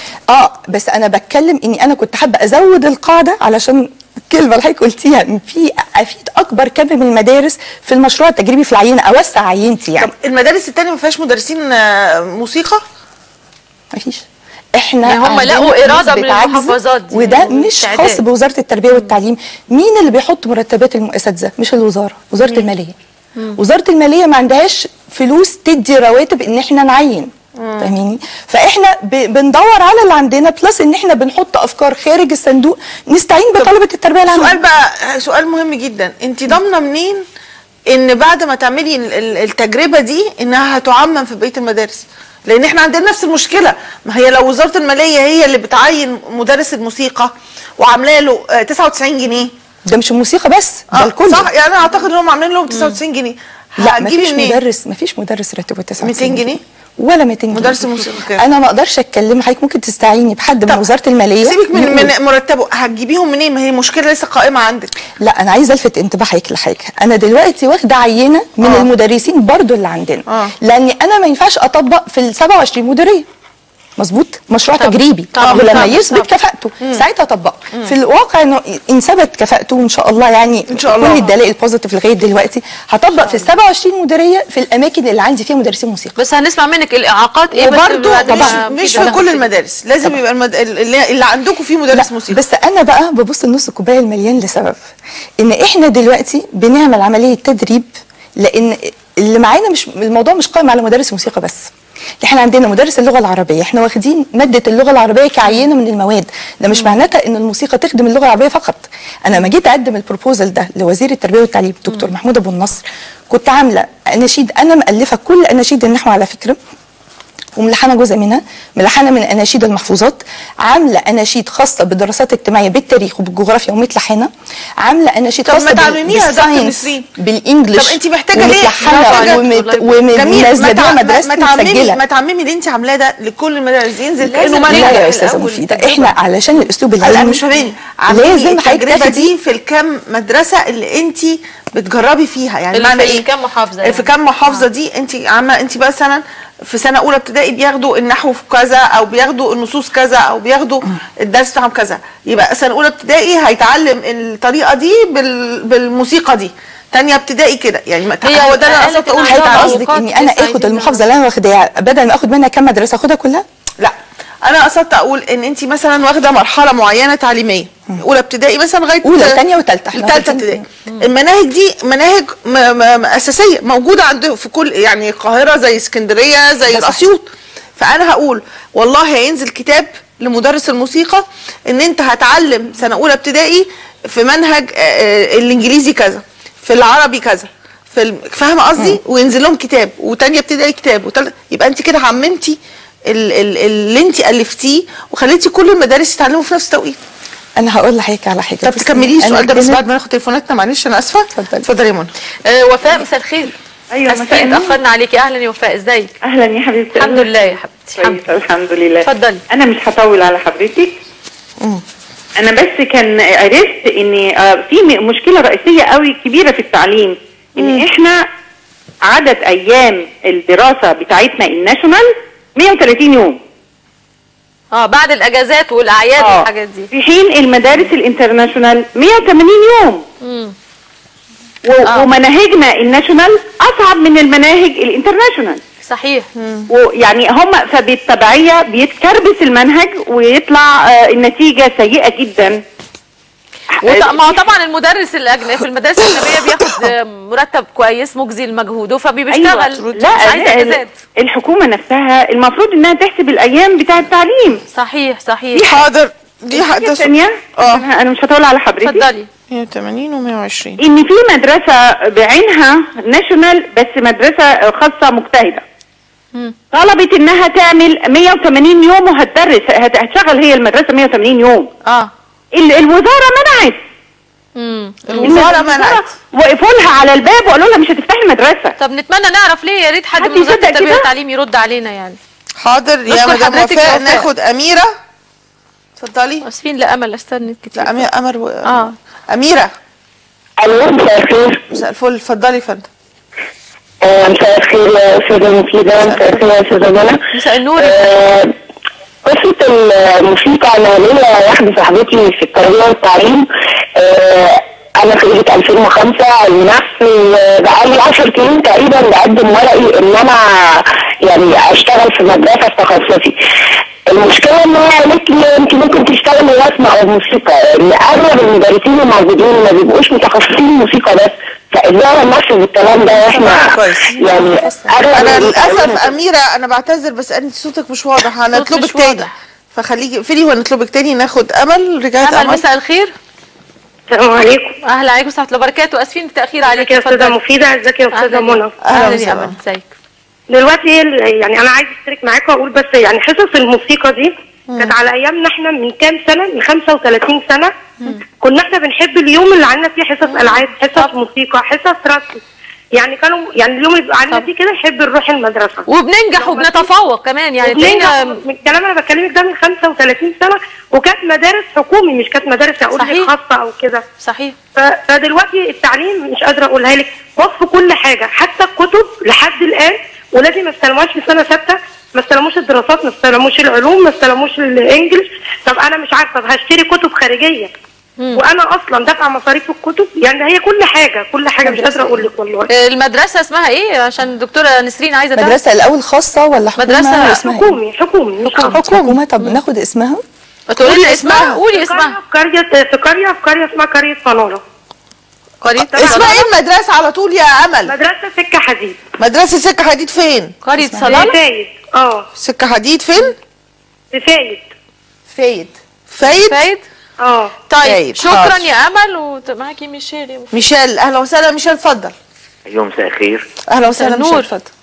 اه بس انا بتكلم اني انا كنت حابه ازود القاعده علشان الكلمه اللي حضرتك قلتيها إن في افيد اكبر كم من المدارس في المشروع التجريبي في العينه اوسع عينتي يعني طب المدارس التانية ما فيهاش مدرسين آه، موسيقى مفيش احنا يعني هم عندنا لقوا إرادة نسبة من عجز، المحافظات دي وده مش واستعداد. خاص بوزاره التربيه والتعليم مين اللي بيحط مرتبات الاساتذه مش الوزاره وزاره الماليه وزاره الماليه ما عندهاش فلوس تدي رواتب ان احنا نعين فاهميني فاحنا ب- بندور على اللي عندنا بلس ان احنا بنحط افكار خارج الصندوق نستعين بطلبه التربيه العامه سؤال بقى سؤال مهم جدا انت ضامنه منين ان بعد ما تعملي ال- ال- التجربه دي انها هتعمم في بقيه المدارس لان احنا عندنا نفس المشكله ما هي لو وزاره الماليه هي اللي بتعين مدرس الموسيقى وعامله له آه، 99 جنيه ده مش الموسيقى بس ده آه، الكل صح يعني انا اعتقد ان هم عاملين لهم 99 جنيه لا هتجيبي مفيش منين؟ مدرس مفيش مدرس راتبه 99 200 جنيه؟ ولا 200 جنيه مدرس الموسيقى كام؟ انا ما اقدرش اتكلم حضرتك ممكن تستعيني بحد من طب وزاره الماليه سيبك من يقول. من مرتبه هتجيبيهم منين ما هي مشكله لسه قائمه عندك لا انا عايزه الفت انتباهك لحاجه انا دلوقتي واخده عينه من آه. آه. المدرسين برضو اللي عندنا آه. آه. لان انا ما ينفعش اطبق في ال 27 مديريه مظبوط مشروع طبعا. تجريبي طبعا. ولما طبعا. يثبت طبعا. كفاءته ساعتها اطبقه في الواقع انه ان ثبت كفاءته ان شاء الله يعني إن شاء الله. كل الدلائل بوزيتيف لغايه دلوقتي هطبق في ال 27 مديريه في الاماكن اللي عندي فيها مدرسين موسيقى بس هنسمع منك الاعاقات ايه بس وبرده بعد مش, ما مش ده. في كل المدارس لازم يبقى المد... اللي, اللي عندكم فيه مدرس لا موسيقى بس انا بقى ببص لنص الكوبايه المليان لسبب ان احنا دلوقتي بنعمل عمليه تدريب لان اللي معانا مش الموضوع مش قائم على مدارس موسيقى بس احنا عندنا مدرس اللغه العربيه احنا واخدين ماده اللغه العربيه كعينه من المواد ده مش معناتها ان الموسيقى تخدم اللغه العربيه فقط انا لما جيت اقدم البروبوزال ده لوزير التربيه والتعليم دكتور محمود ابو النصر كنت عامله اناشيد انا مالفه كل اناشيد النحو على فكره وملحنه جزء منها ملحنه من اناشيد المحفوظات عامله اناشيد خاصه بالدراسات الاجتماعيه بالتاريخ وبالجغرافيا ومتلحنه عامله اناشيد طب ما خاصه بال- تعلميها يا دكتور بالساينس، نسرين. بالانجلش طب انت محتاجه ليه؟ ومتلحنه محتاجة- ومت- جميل ونازله ما بيها تع- ما- مدرسه ما تعممي مسجله ما تعممي اللي انت عاملاه ده لكل المدارس ينزل لازم كانه لا منهج لا يا الأول استاذه مفيده التجربة. احنا علشان الاسلوب لا العلمي مش فاهماني لازم التجربه هيتاخد دي في الكام مدرسه اللي انت بتجربي فيها يعني اللي معنى في ايه الكام محافظة في يعني. كام محافظه دي انت عامه انت مثلا في سنه اولى ابتدائي بياخدوا النحو في كذا او بياخدوا النصوص كذا او بياخدوا الدرس بتاعهم كذا يبقى سنه اولى ابتدائي هيتعلم الطريقه دي بال... بالموسيقى دي تانية ابتدائي كده يعني ما هي هو ده اللي انا قالت قصدت اقول إن حاجه عندها حضرتك قصدك أوقات اني انا لسه اخد عايزين المحافظه اللي انا واخداها بدل ما اخد منها كام مدرسه اخدها كلها لا انا قصدت اقول ان انت مثلا واخده مرحله معينه تعليميه اولى ابتدائي مثلا لغايه أولى وتانية وتالتة. إحنا ثالثه واخدين- ابتدائي المناهج دي مناهج م م م اساسيه موجوده عند في كل يعني القاهره زي اسكندريه زي ده صحيح. الاسيوط فانا هقول والله هينزل كتاب لمدرس الموسيقى ان انت هتعلم سنه اولى ابتدائي في منهج آه، آه، الانجليزي كذا في العربي كذا في الم- فاهمه قصدي وينزل لهم كتاب وتانية ابتدائي كتاب وتالتة يبقى انت كده عممتي ال- ال- اللي انت الفتيه وخليتي كل المدارس يتعلموا في نفس التوقيت انا هقول لحضرتك على حاجه طب بصي، تكملي أنا السؤال ده بس عندنا- بعد ما ناخد تليفوناتنا معلش انا اسفه اتفضلي. اتفضلي يا منى آه، وفاء مساء الخير أيوة، مساء اسفين النور. اتاخرنا عليكي اهلا يا وفاء ازيك اهلا يا حبيبتي الحمد لله يا حبيبتي الحمد كويسه الحمد لله اتفضلي. انا مش هطول على حضرتك انا بس كان عرفت ان آه، في م- مشكله رئيسيه قوي كبيره في التعليم ان احنا عدد ايام الدراسه بتاعتنا الناشونال 130 يوم اه بعد الاجازات والاعياد آه. والحاجات دي في حين المدارس الانترناشونال 180 يوم مم. و- آه. ومناهجنا الناشونال اصعب من المناهج الانترناشونال صحيح ويعني هم فبالتبعية بيتكربس المنهج ويطلع آه، النتيجة سيئة جدا وط- ما هو طبعا المدرس الاجنبي في المدارس الاجنبيه بياخد آه، مرتب كويس مجزي لمجهوده فبيشتغل لا مش عايز لا، اجازات الحكومة نفسها المفروض انها تحسب الايام بتاع التعليم صحيح صحيح حاضر دي حاجة حاجه ثانية اه انا مش هطول على حضرتك اتفضلي 180 و120 ان في مدرسة بعينها ناشونال بس مدرسة خاصة مجتهدة مم. طلبت انها تعمل 180 يوم وهتدرس هت- هتشغل هي المدرسة 180 يوم اه ال- الوزارة منعت امم الوزاره منعت وقفوا لها على الباب وقالوا لها مش هتفتحي المدرسه طب نتمنى نعرف ليه يا ريت حد حد من وزاره يصدق التربيه كده؟ والتعليم يرد علينا يعني حاضر يا نشكر مدام حضرتك يا وفاء وفاء. ناخد اميره اتفضلي اسفين لامل استنت كتير لا اميره امر و... اه اميره الو مساء الخير مساء الفل اتفضلي يا فندم آه، مساء الخير يا استاذه مفيده مساء الخير يا استاذه منى مساء النور آه، قصه الموسيقى انا ليا واحده صاحبتي في التربيه والتعليم آه، انا خريجه 2005 علم نفس بقالي 10 سنين تقريبا بقدم ورقي ان انا يعني اشتغل في مدرسه في تخصصي المشكله ان هي قالت لي انت ممكن تشتغلي رسم او موسيقى لان اغلب المدرسين الموجودين ما بيبقوش متخصصين موسيقى بس فازاي ننفذ الكلام ده واحنا كويس. يعني اغلب انا المتعلمين للاسف اميره انا بعتذر بس انت صوتك مش واضح هنطلبك مش تاني واضح. فخليكي اقفلي ونطلبك تاني ناخد امل رجعت امل امل مساء الخير السلام عليكم اهلا عليكم ورحمه الله وبركاته اسفين التاخير عليك ازيك يا استاذه اتفضلي. مفيده ازيك يا استاذه اهلا منى يا- أهلا اهلا يا وسهلا. امل ازيك دلوقتي ال- يعني انا عايزه اشترك معاكم واقول بس يعني حصص الموسيقى دي كانت على ايامنا احنا من كام سنه من 35 سنه كنا احنا بنحب اليوم اللي عندنا فيه حصص العاب حصص موسيقى حصص رسم يعني كانوا يعني اليوم اللي بيبقى عندنا طب. فيه كده نحب نروح المدرسه وبننجح وبنتفوق كمان يعني وبننجح تلاقينا من الكلام انا بكلمك ده من 35 سنه وكانت مدارس حكومي مش كانت مدارس اقول صحيح. لك خاصه او كده صحيح ف- فدلوقتي التعليم مش قادره اقولها لك وصف كل حاجه حتى الكتب لحد الان ولادي ما استلموهاش في سنه سته ما استلموش الدراسات ما استلموش العلوم ما استلموش الانجليش طب انا مش عارفه طب هشتري كتب خارجيه وانا اصلا دافعه مصاريف الكتب يعني هي كل حاجه كل حاجه مش قادره اقول لك والله المدرسه اسمها ايه عشان الدكتوره نسرين عايزه تعرف مدرسه الاول خاصه ولا حكومه مدرسة اسمها إيه؟ حكومي حكومي حكومي حكومه طب ناخد اسمها تقولي لنا اسمها اسمها. قولي في قريه اسمها في قريه في قريه في قريه اسمها قريه فناره قرية اسمها ايه المدرسه على طول يا امل مدرسه سكه حديد مدرسه سكه حديد فين قرية في صلالة فايد اه سكه حديد فين في فايد فايد فايد فايد اه طيب طيب، شكرا حاضر. يا امل ومعاكي ميشيل يا ميشيل اهلا وسهلا ميشيل اتفضل ايوه مساء الخير اهلا وسهلا النور. ميشيل اتفضل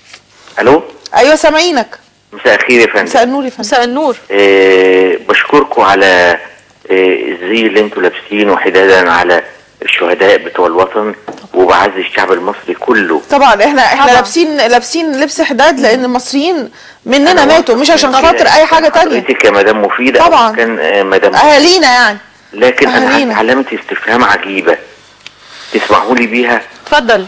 الو ايوه سامعينك مساء الخير يا فندم مساء النور يا فندم مساء النور آه بشكركم على آه الزي اللي انتوا لابسينه حدادا على الشهداء بتوع الوطن وبعز الشعب المصري كله طبعا احنا احنا طبعا. لابسين لابسين لبس حداد لان المصريين مننا أنا ماتوا مش عشان خاطر اي حاجه تانية حضرتك يا مدام مفيدة أو طبعا. كان آه مدام اهالينا يعني لكن انا عندي أهالينا. علامة استفهام عجيبة تسمحوا لي بيها اتفضل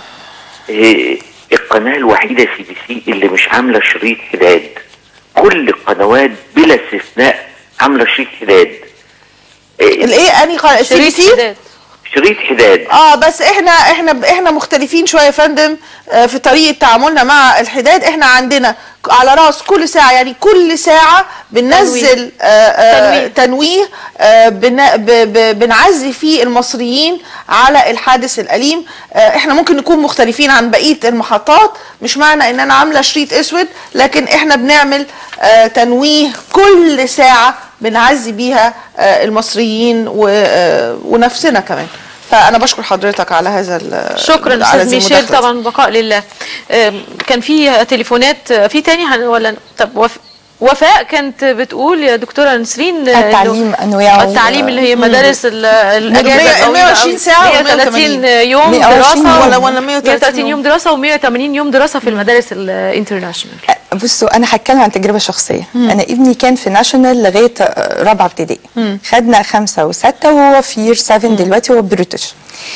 آه القناة الوحيدة سي بي سي اللي مش عاملة شريط حداد كل القنوات بلا استثناء عاملة شريط حداد آه، الايه اني قناه سي بي شريط سي حداد شريط حداد اه بس احنا احنا احنا مختلفين شويه يا فندم آه، في طريقه تعاملنا مع الحداد احنا عندنا على راس كل ساعه يعني كل ساعه بننزل آه، آه، تنويه. تنويه آه، بن- ب- ب- بنعزي فيه المصريين على الحادث الاليم آه، احنا ممكن نكون مختلفين عن بقيه المحطات مش معنى ان انا عامله شريط اسود لكن احنا بنعمل آه، تنويه كل ساعه بنعزي بيها آه، المصريين و- آه، ونفسنا كمان فانا بشكر حضرتك على هذا ال- شكرا على استاذ هذه ميشيل المداخلة. طبعا بقاء لله آم، كان في تليفونات آه، في تاني هن- ولا طب وف... وفاء كانت بتقول يا دكتوره نسرين آه، إنه التعليم أنواعه. التعليم اللي هي مدارس ال- الاجازه مية- الطويلة 120 أوي. ساعة و 130 180. يوم 120 دراسه ولا- ولا 130 يوم دراسه و180 يوم دراسه في المدارس الانترناشونال بصوا انا هتكلم عن تجربه شخصيه انا ابني كان في ناشونال لغايه آه، رابعه ابتدائي خدنا خمسه وسته وهو في يير 7 دلوقتي هو بريتش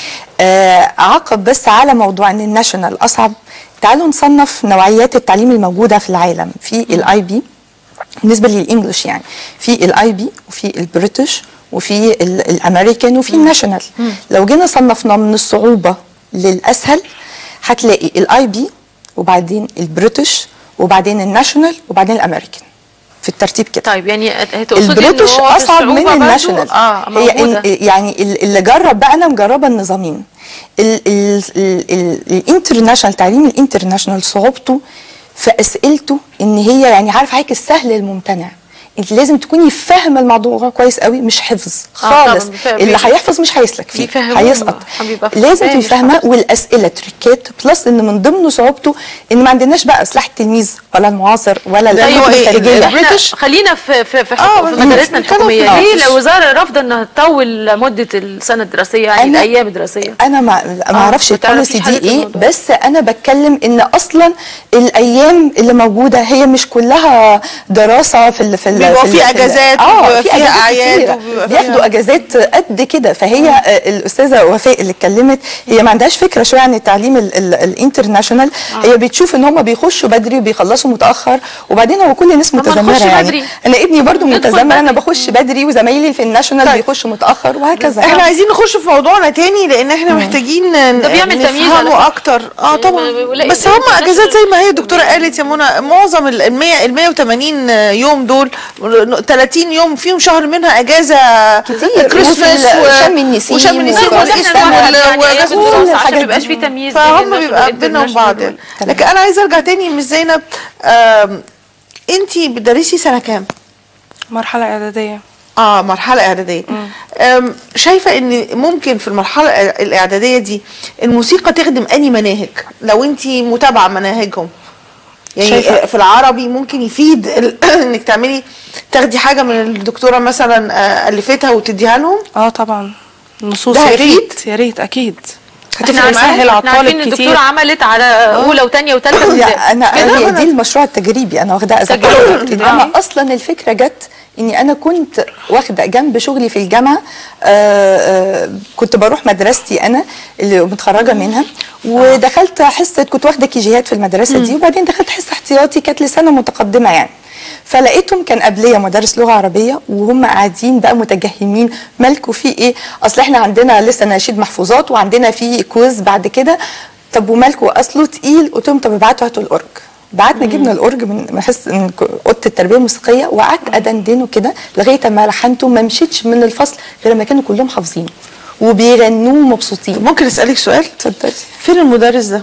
آه عقب بس على موضوع ان الناشونال اصعب تعالوا نصنف نوعيات التعليم الموجوده في العالم في الاي بي بالنسبه للانجلش يعني في الاي بي وفي البريتش وفي ال- الامريكان وفي الناشونال لو جينا صنفنا من الصعوبه للاسهل هتلاقي الاي بي وبعدين البريتش وبعدين الناشونال وبعدين الامريكان في الترتيب كده طيب يعني هتقصدي ان البريتش هو في اصعب الصعوبة من برضو؟ الناشونال اه هي موجوده إن يعني ال- اللي جرب بقى انا مجربه النظامين ال- ال- ال- ال- الانترناشونال تعليم الانترناشونال صعوبته في اسئلته ان هي يعني عارف حضرتك السهل الممتنع انت لازم تكوني فاهمه الموضوع كويس قوي مش حفظ طبعاً، خالص بيف- اللي بيف- هيحفظ مش هيسلك فيه بيفهموه، هيسقط بيبقى لازم فاهم تبقي مش فاهمه حافظ. والاسئله تريكات بلس ان من ضمن صعوبته ان ما عندناش بقى سلاح التلميذ ولا المعاصر ولا ده الكتب هو إيه؟ الخارجيه احنا البريتش؟ خلينا في في في, آه، في بس مدارسنا بنتكلم الحكوميه في ليه البريتش. الوزاره رافضه انها تطول مده السنه الدراسيه يعني أنا- الايام الدراسيه انا ما ما اعرفش ما تعرفيش البوليسي دي حاجة في ايه الموضوع. بس انا بتكلم ان اصلا الايام اللي موجوده هي مش كلها دراسه في ال في ال بيبقى في في ال- في ال- أجازات اه وبيبقى في فيها اجازات أعياد كتيرة. وبيبقى بياخدوا فيها- اجازات قد كده فهي آه، الاستاذه وفاء اللي اتكلمت هي ما عندهاش فكره شويه عن التعليم ال- ال- الانترناشونال هي بتشوف ان هم بيخشوا بدري وبيخلصوا متاخر وبعدين هو كل الناس طب ما متذمره نخش يعني بدري. انا ابني برضو ندخل متذمر انا بدري. بخش بدري وزمايلي في الناشونال طيب. بيخشوا متاخر وهكذا احنا عايزين نخش في موضوعنا تاني لان احنا محتاجين ن- ده بيعمل تمييز على نفهمه فكرة. اكتر اه يعني طبعا بيلاقي بس هم الناس اجازات زي ما هي اللي- الدكتوره قالت يا منى معظم ال 100 ال 180 يوم دول 30 يوم فيهم شهر منها اجازه كتير. كريسماس وفي و- شم النسيم وشم النسيم وفي المفروض والايستر احنا وال- نوعد يعني ايام واجازة الدراسه عشان الحاجات ما يبقاش دي. في تمييز بين فهم الناشونال بيبقى بينهم والانترناشونال بعض دول. لكن انا عايزه ارجع تاني مش زينب آم، انتي بتدرسي سنه كام؟ مرحله اعداديه اه مرحله اعداديه أم، شايفه ان ممكن في المرحله الاعداديه دي الموسيقى تخدم اني مناهج لو انت متابعه مناهجهم يعني شايفة. في العربي ممكن يفيد ال- انك تعملي تاخدي حاجه من الدكتوره مثلا آه، الفتها وتديها لهم اه طبعا النصوص ده يا هيفيد؟ ريت يا ريت اكيد احنا هتفرق عارفين سهل على احنا عارفين ان الطالب الدكتوره كتير عملت على اولى وثانيه وثالثه لا انا كده هي أنا- دي المشروع التجريبي انا واخداه تجريبي. أذاكر. آه. انما اصلا الفكره جت اني انا كنت واخده جنب شغلي في الجامعه آه آه كنت بروح مدرستي انا اللي متخرجه منها ودخلت حصه كنت واخده كيجيهات في المدرسه دي وبعدين دخلت حصه احتياطي كانت لسنه متقدمه يعني فلقيتهم كان قبليه مدرس لغه عربيه وهم قاعدين بقى متجهمين مالكوا في ايه اصل احنا عندنا لسه نشيد محفوظات وعندنا في كويز بعد كده طب ومالكوا اصله تقيل قلت لهم طب ابعتوا هاتوا الاورج بعتنا جبنا الاورج من من حس من ك- اوضه التربيه الموسيقيه وقعدت ادندنه كده لغايه ما لحنته ما مشيتش من الفصل غير ما كانوا كلهم حافظينه وبيغنوه مبسوطين ممكن اسالك سؤال اتفضلي فين المدرس ده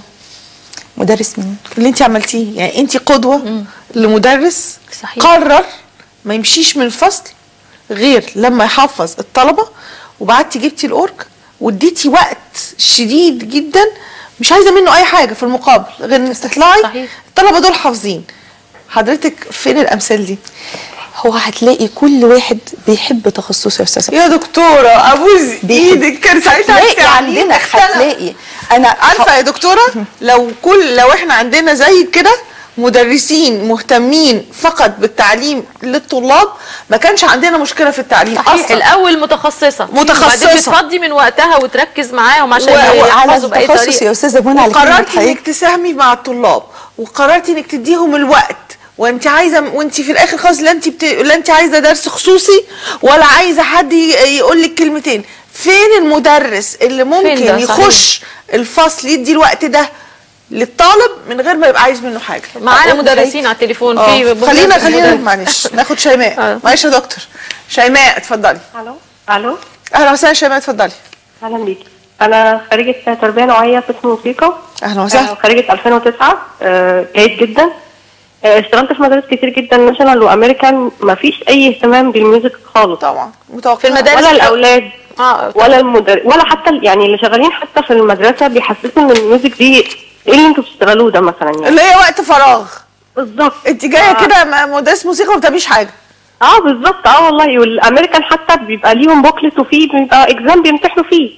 مدرس مين اللي انت عملتيه يعني انت قدوه لمدرس صحيح. قرر ما يمشيش من الفصل غير لما يحفظ الطلبه وبعدتي جبتي الاورج واديتي وقت شديد جدا مش عايزه منه اي حاجه في المقابل غير انك تطلعي صحيح. الطلبه دول حافظين حضرتك فين الامثال دي هو هتلاقي كل واحد بيحب تخصصه يا استاذه يا دكتوره ابوز بيحب. ايدك كان ساعتها هتلاقي التعليم عندنا اختلف. هتلاقي انا عارفه يا دكتوره لو كل لو احنا عندنا زي كده مدرسين مهتمين فقط بالتعليم للطلاب ما كانش عندنا مشكله في التعليم صحيح اصلا الاول متخصصه متخصصة. وبعدين بتفضي من وقتها وتركز معاهم عشان و- على يحفظوا باي التخصص طريقه يا استاذه منى على كلمة وقررتي انك حضرتك تساهمي مع الطلاب وقررتي انك تديهم الوقت وانت عايزه وانت في الاخر خالص لا انت بت... لا انت عايزه درس خصوصي ولا عايزه حد ي- يقول لك كلمتين فين المدرس اللي ممكن ده؟ صحيح. يخش الفصل يدي الوقت ده للطالب من غير ما يبقى عايز منه حاجه معانا أقول مدرسين على التليفون آه. في خلينا مدرس- خلينا مدرس. معلش ناخد شيماء آه. معلش يا دكتور شيماء اتفضلي الو الو اهلا وسهلا شيماء اتفضلي اهلا بيكي انا خريجه تربيه نوعيه قسم موسيقى اهلا آه، وسهلا خريجه 2009 آه، جيد جدا آه، اشتغلت في مدارس كتير جدا ناشونال وامريكان ما فيش اي اهتمام بالميوزك خالص طبعا متوقع في المدارس ولا الاولاد اه ولا المدر ولا حتى ال- يعني اللي شغالين حتى في المدرسه بيحسسوا ان الميوزك دي ايه اللي انتوا بتشتغلوه ده مثلا يعني اللي هي وقت فراغ بالظبط انت جايه آه. كده م- مدرس موسيقى وما بتعمليش حاجه اه بالظبط اه والله والامريكان حتى بيبقى ليهم بوكلت وفيه بيبقى اكزام بيمتحنوا فيه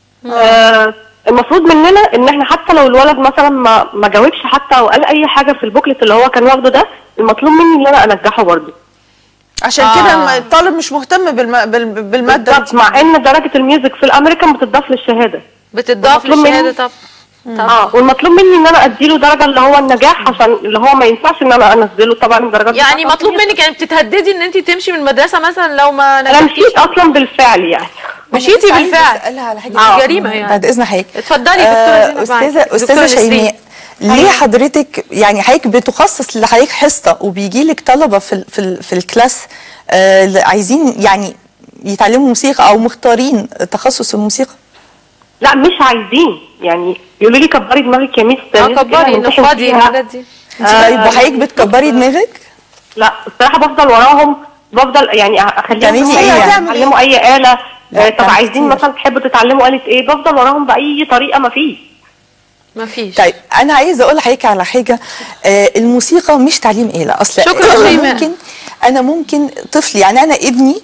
آه المفروض مننا ان احنا حتى لو الولد مثلا ما ما جاوبش حتى او قال اي حاجه في البوكلت اللي هو كان واخده ده المطلوب مني ان انا انجحه برضه عشان آه. كده الم- الطالب مش مهتم بالم... بال... بالماده بالظبط مع ان درجه الميوزك في الامريكان بتضاف للشهاده بتضاف مطلوب مني- للشهاده طب اه والمطلوب مني ان انا اديله درجه اللي هو النجاح عشان اللي هو ما ينفعش ان انا انزله طبعا الدرجات يعني بتاعته. مطلوب منك يعني بتتهددي ان انت تمشي من المدرسه مثلا لو ما انا نجحتيش مشيت اصلا بالفعل يعني مشيتي بس عايزة بالفعل اسالها على حاجه آه. جريمة يعني. بعد اذن حضرتك اتفضلي يا دكتورة زينب معاكي. استاذه دكتورة استاذه نسرين. شيماء ليه حضرتك يعني حضرتك بتخصص لحضرتك حصه وبيجي لك طلبه في ال في, ال في الكلاس آه اللي عايزين يعني يتعلموا موسيقى او مختارين تخصص الموسيقى لا مش عايزين يعني يقولوا لي كبري دماغك يا ميس اه نفسك كبري كده هنمتحن نفضي فيها. الحاجات دي طيب وحضرتك بتكبري دماغك لا الصراحه بفضل وراهم بفضل يعني اخليهم تعملي هم إيه يعني؟ يتعلموا اي اله لا، آه، طب تعملي عايزين كتير. مثلا تحبوا تتعلموا آلة ايه بفضل وراهم باي طريقه ما فيش ما فيش طيب انا عايزه اقول لحضرتك على حاجه آه الموسيقى مش تعليم آلة اصلا شكراً أنا شيماء. ممكن انا ممكن طفل يعني انا ابني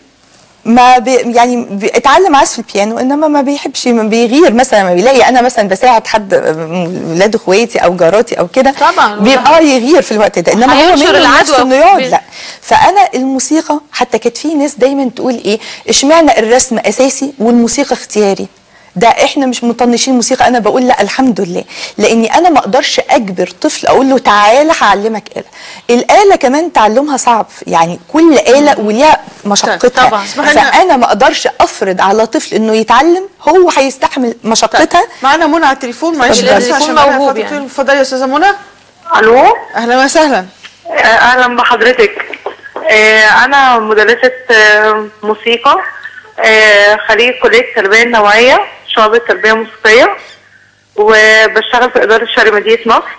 ما بي يعني بيتعلم عزف البيانو انما ما بيحبش ما بيغير مثلا ما بيلاقي انا مثلا بساعد حد من ولاد اخواتي او جاراتي او كده طبعاً. بيبقى اه يغير في الوقت ده انما هو هينشر منه العدوى نفسه انه يقعد في- لا فانا الموسيقى حتى كانت في ناس دايما تقول ايه اشمعنى الرسم اساسي والموسيقى اختياري ده احنا مش مطنشين موسيقى انا بقول لا الحمد لله لاني انا ما اقدرش اجبر طفل اقول له تعالى هعلمك آلة الآلة كمان تعلمها صعب يعني كل آلة وليها مشقتها طبعاً. اسمحي لنا- فانا ما اقدرش افرض على طفل انه يتعلم هو هيستحمل مشقتها معانا منى على التليفون معلش اتفضلي. بس يكون عشان معانا موهوب فترة يعني. طويلة. اتفضلي يا استاذه منى الو اهلا وسهلا آه، اهلا بحضرتك آه، انا مدرسه آه، موسيقى آه، خريج كليه التربيه النوعيه شعبة التربيه الموسيقيه وبشتغل في اداره شرق مدينه نصر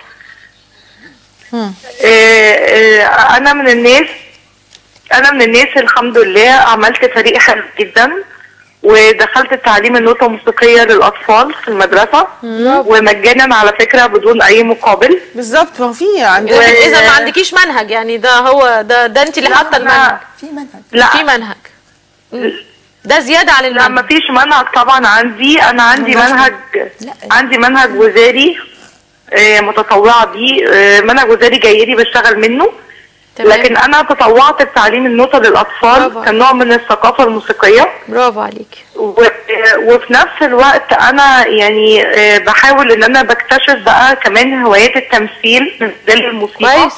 آه، آه، انا من الناس انا من الناس الحمد لله عملت فريق حلو جدا ودخلت التعليم النوتة الموسيقية للأطفال في المدرسة ومجانا على فكرة بدون أي مقابل بالظبط ما هو في عندنا و- اذا ما عندكيش منهج يعني ده هو ده ده انت اللي حاطه المنهج في منهج لا في منهج مم. ده زياده عن لا ما المنهج فيش منهج طبعا عندي انا عندي منهج عندي منهج وزاري آه، متطوعه بيه آه، منهج وزاري جاي لي بشتغل منه تمام. لكن انا تطوعت بتعليم النوتة برافو. للاطفال كنوع من الثقافه الموسيقيه برافو عليكي و- وفي نفس الوقت انا يعني آه، بحاول ان انا بكتشف بقى كمان هوايات التمثيل من خلال الموسيقى كويس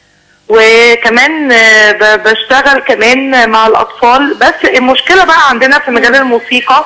وكمان آه، ب- بشتغل كمان مع الاطفال بس المشكله بقى عندنا في مجال الموسيقى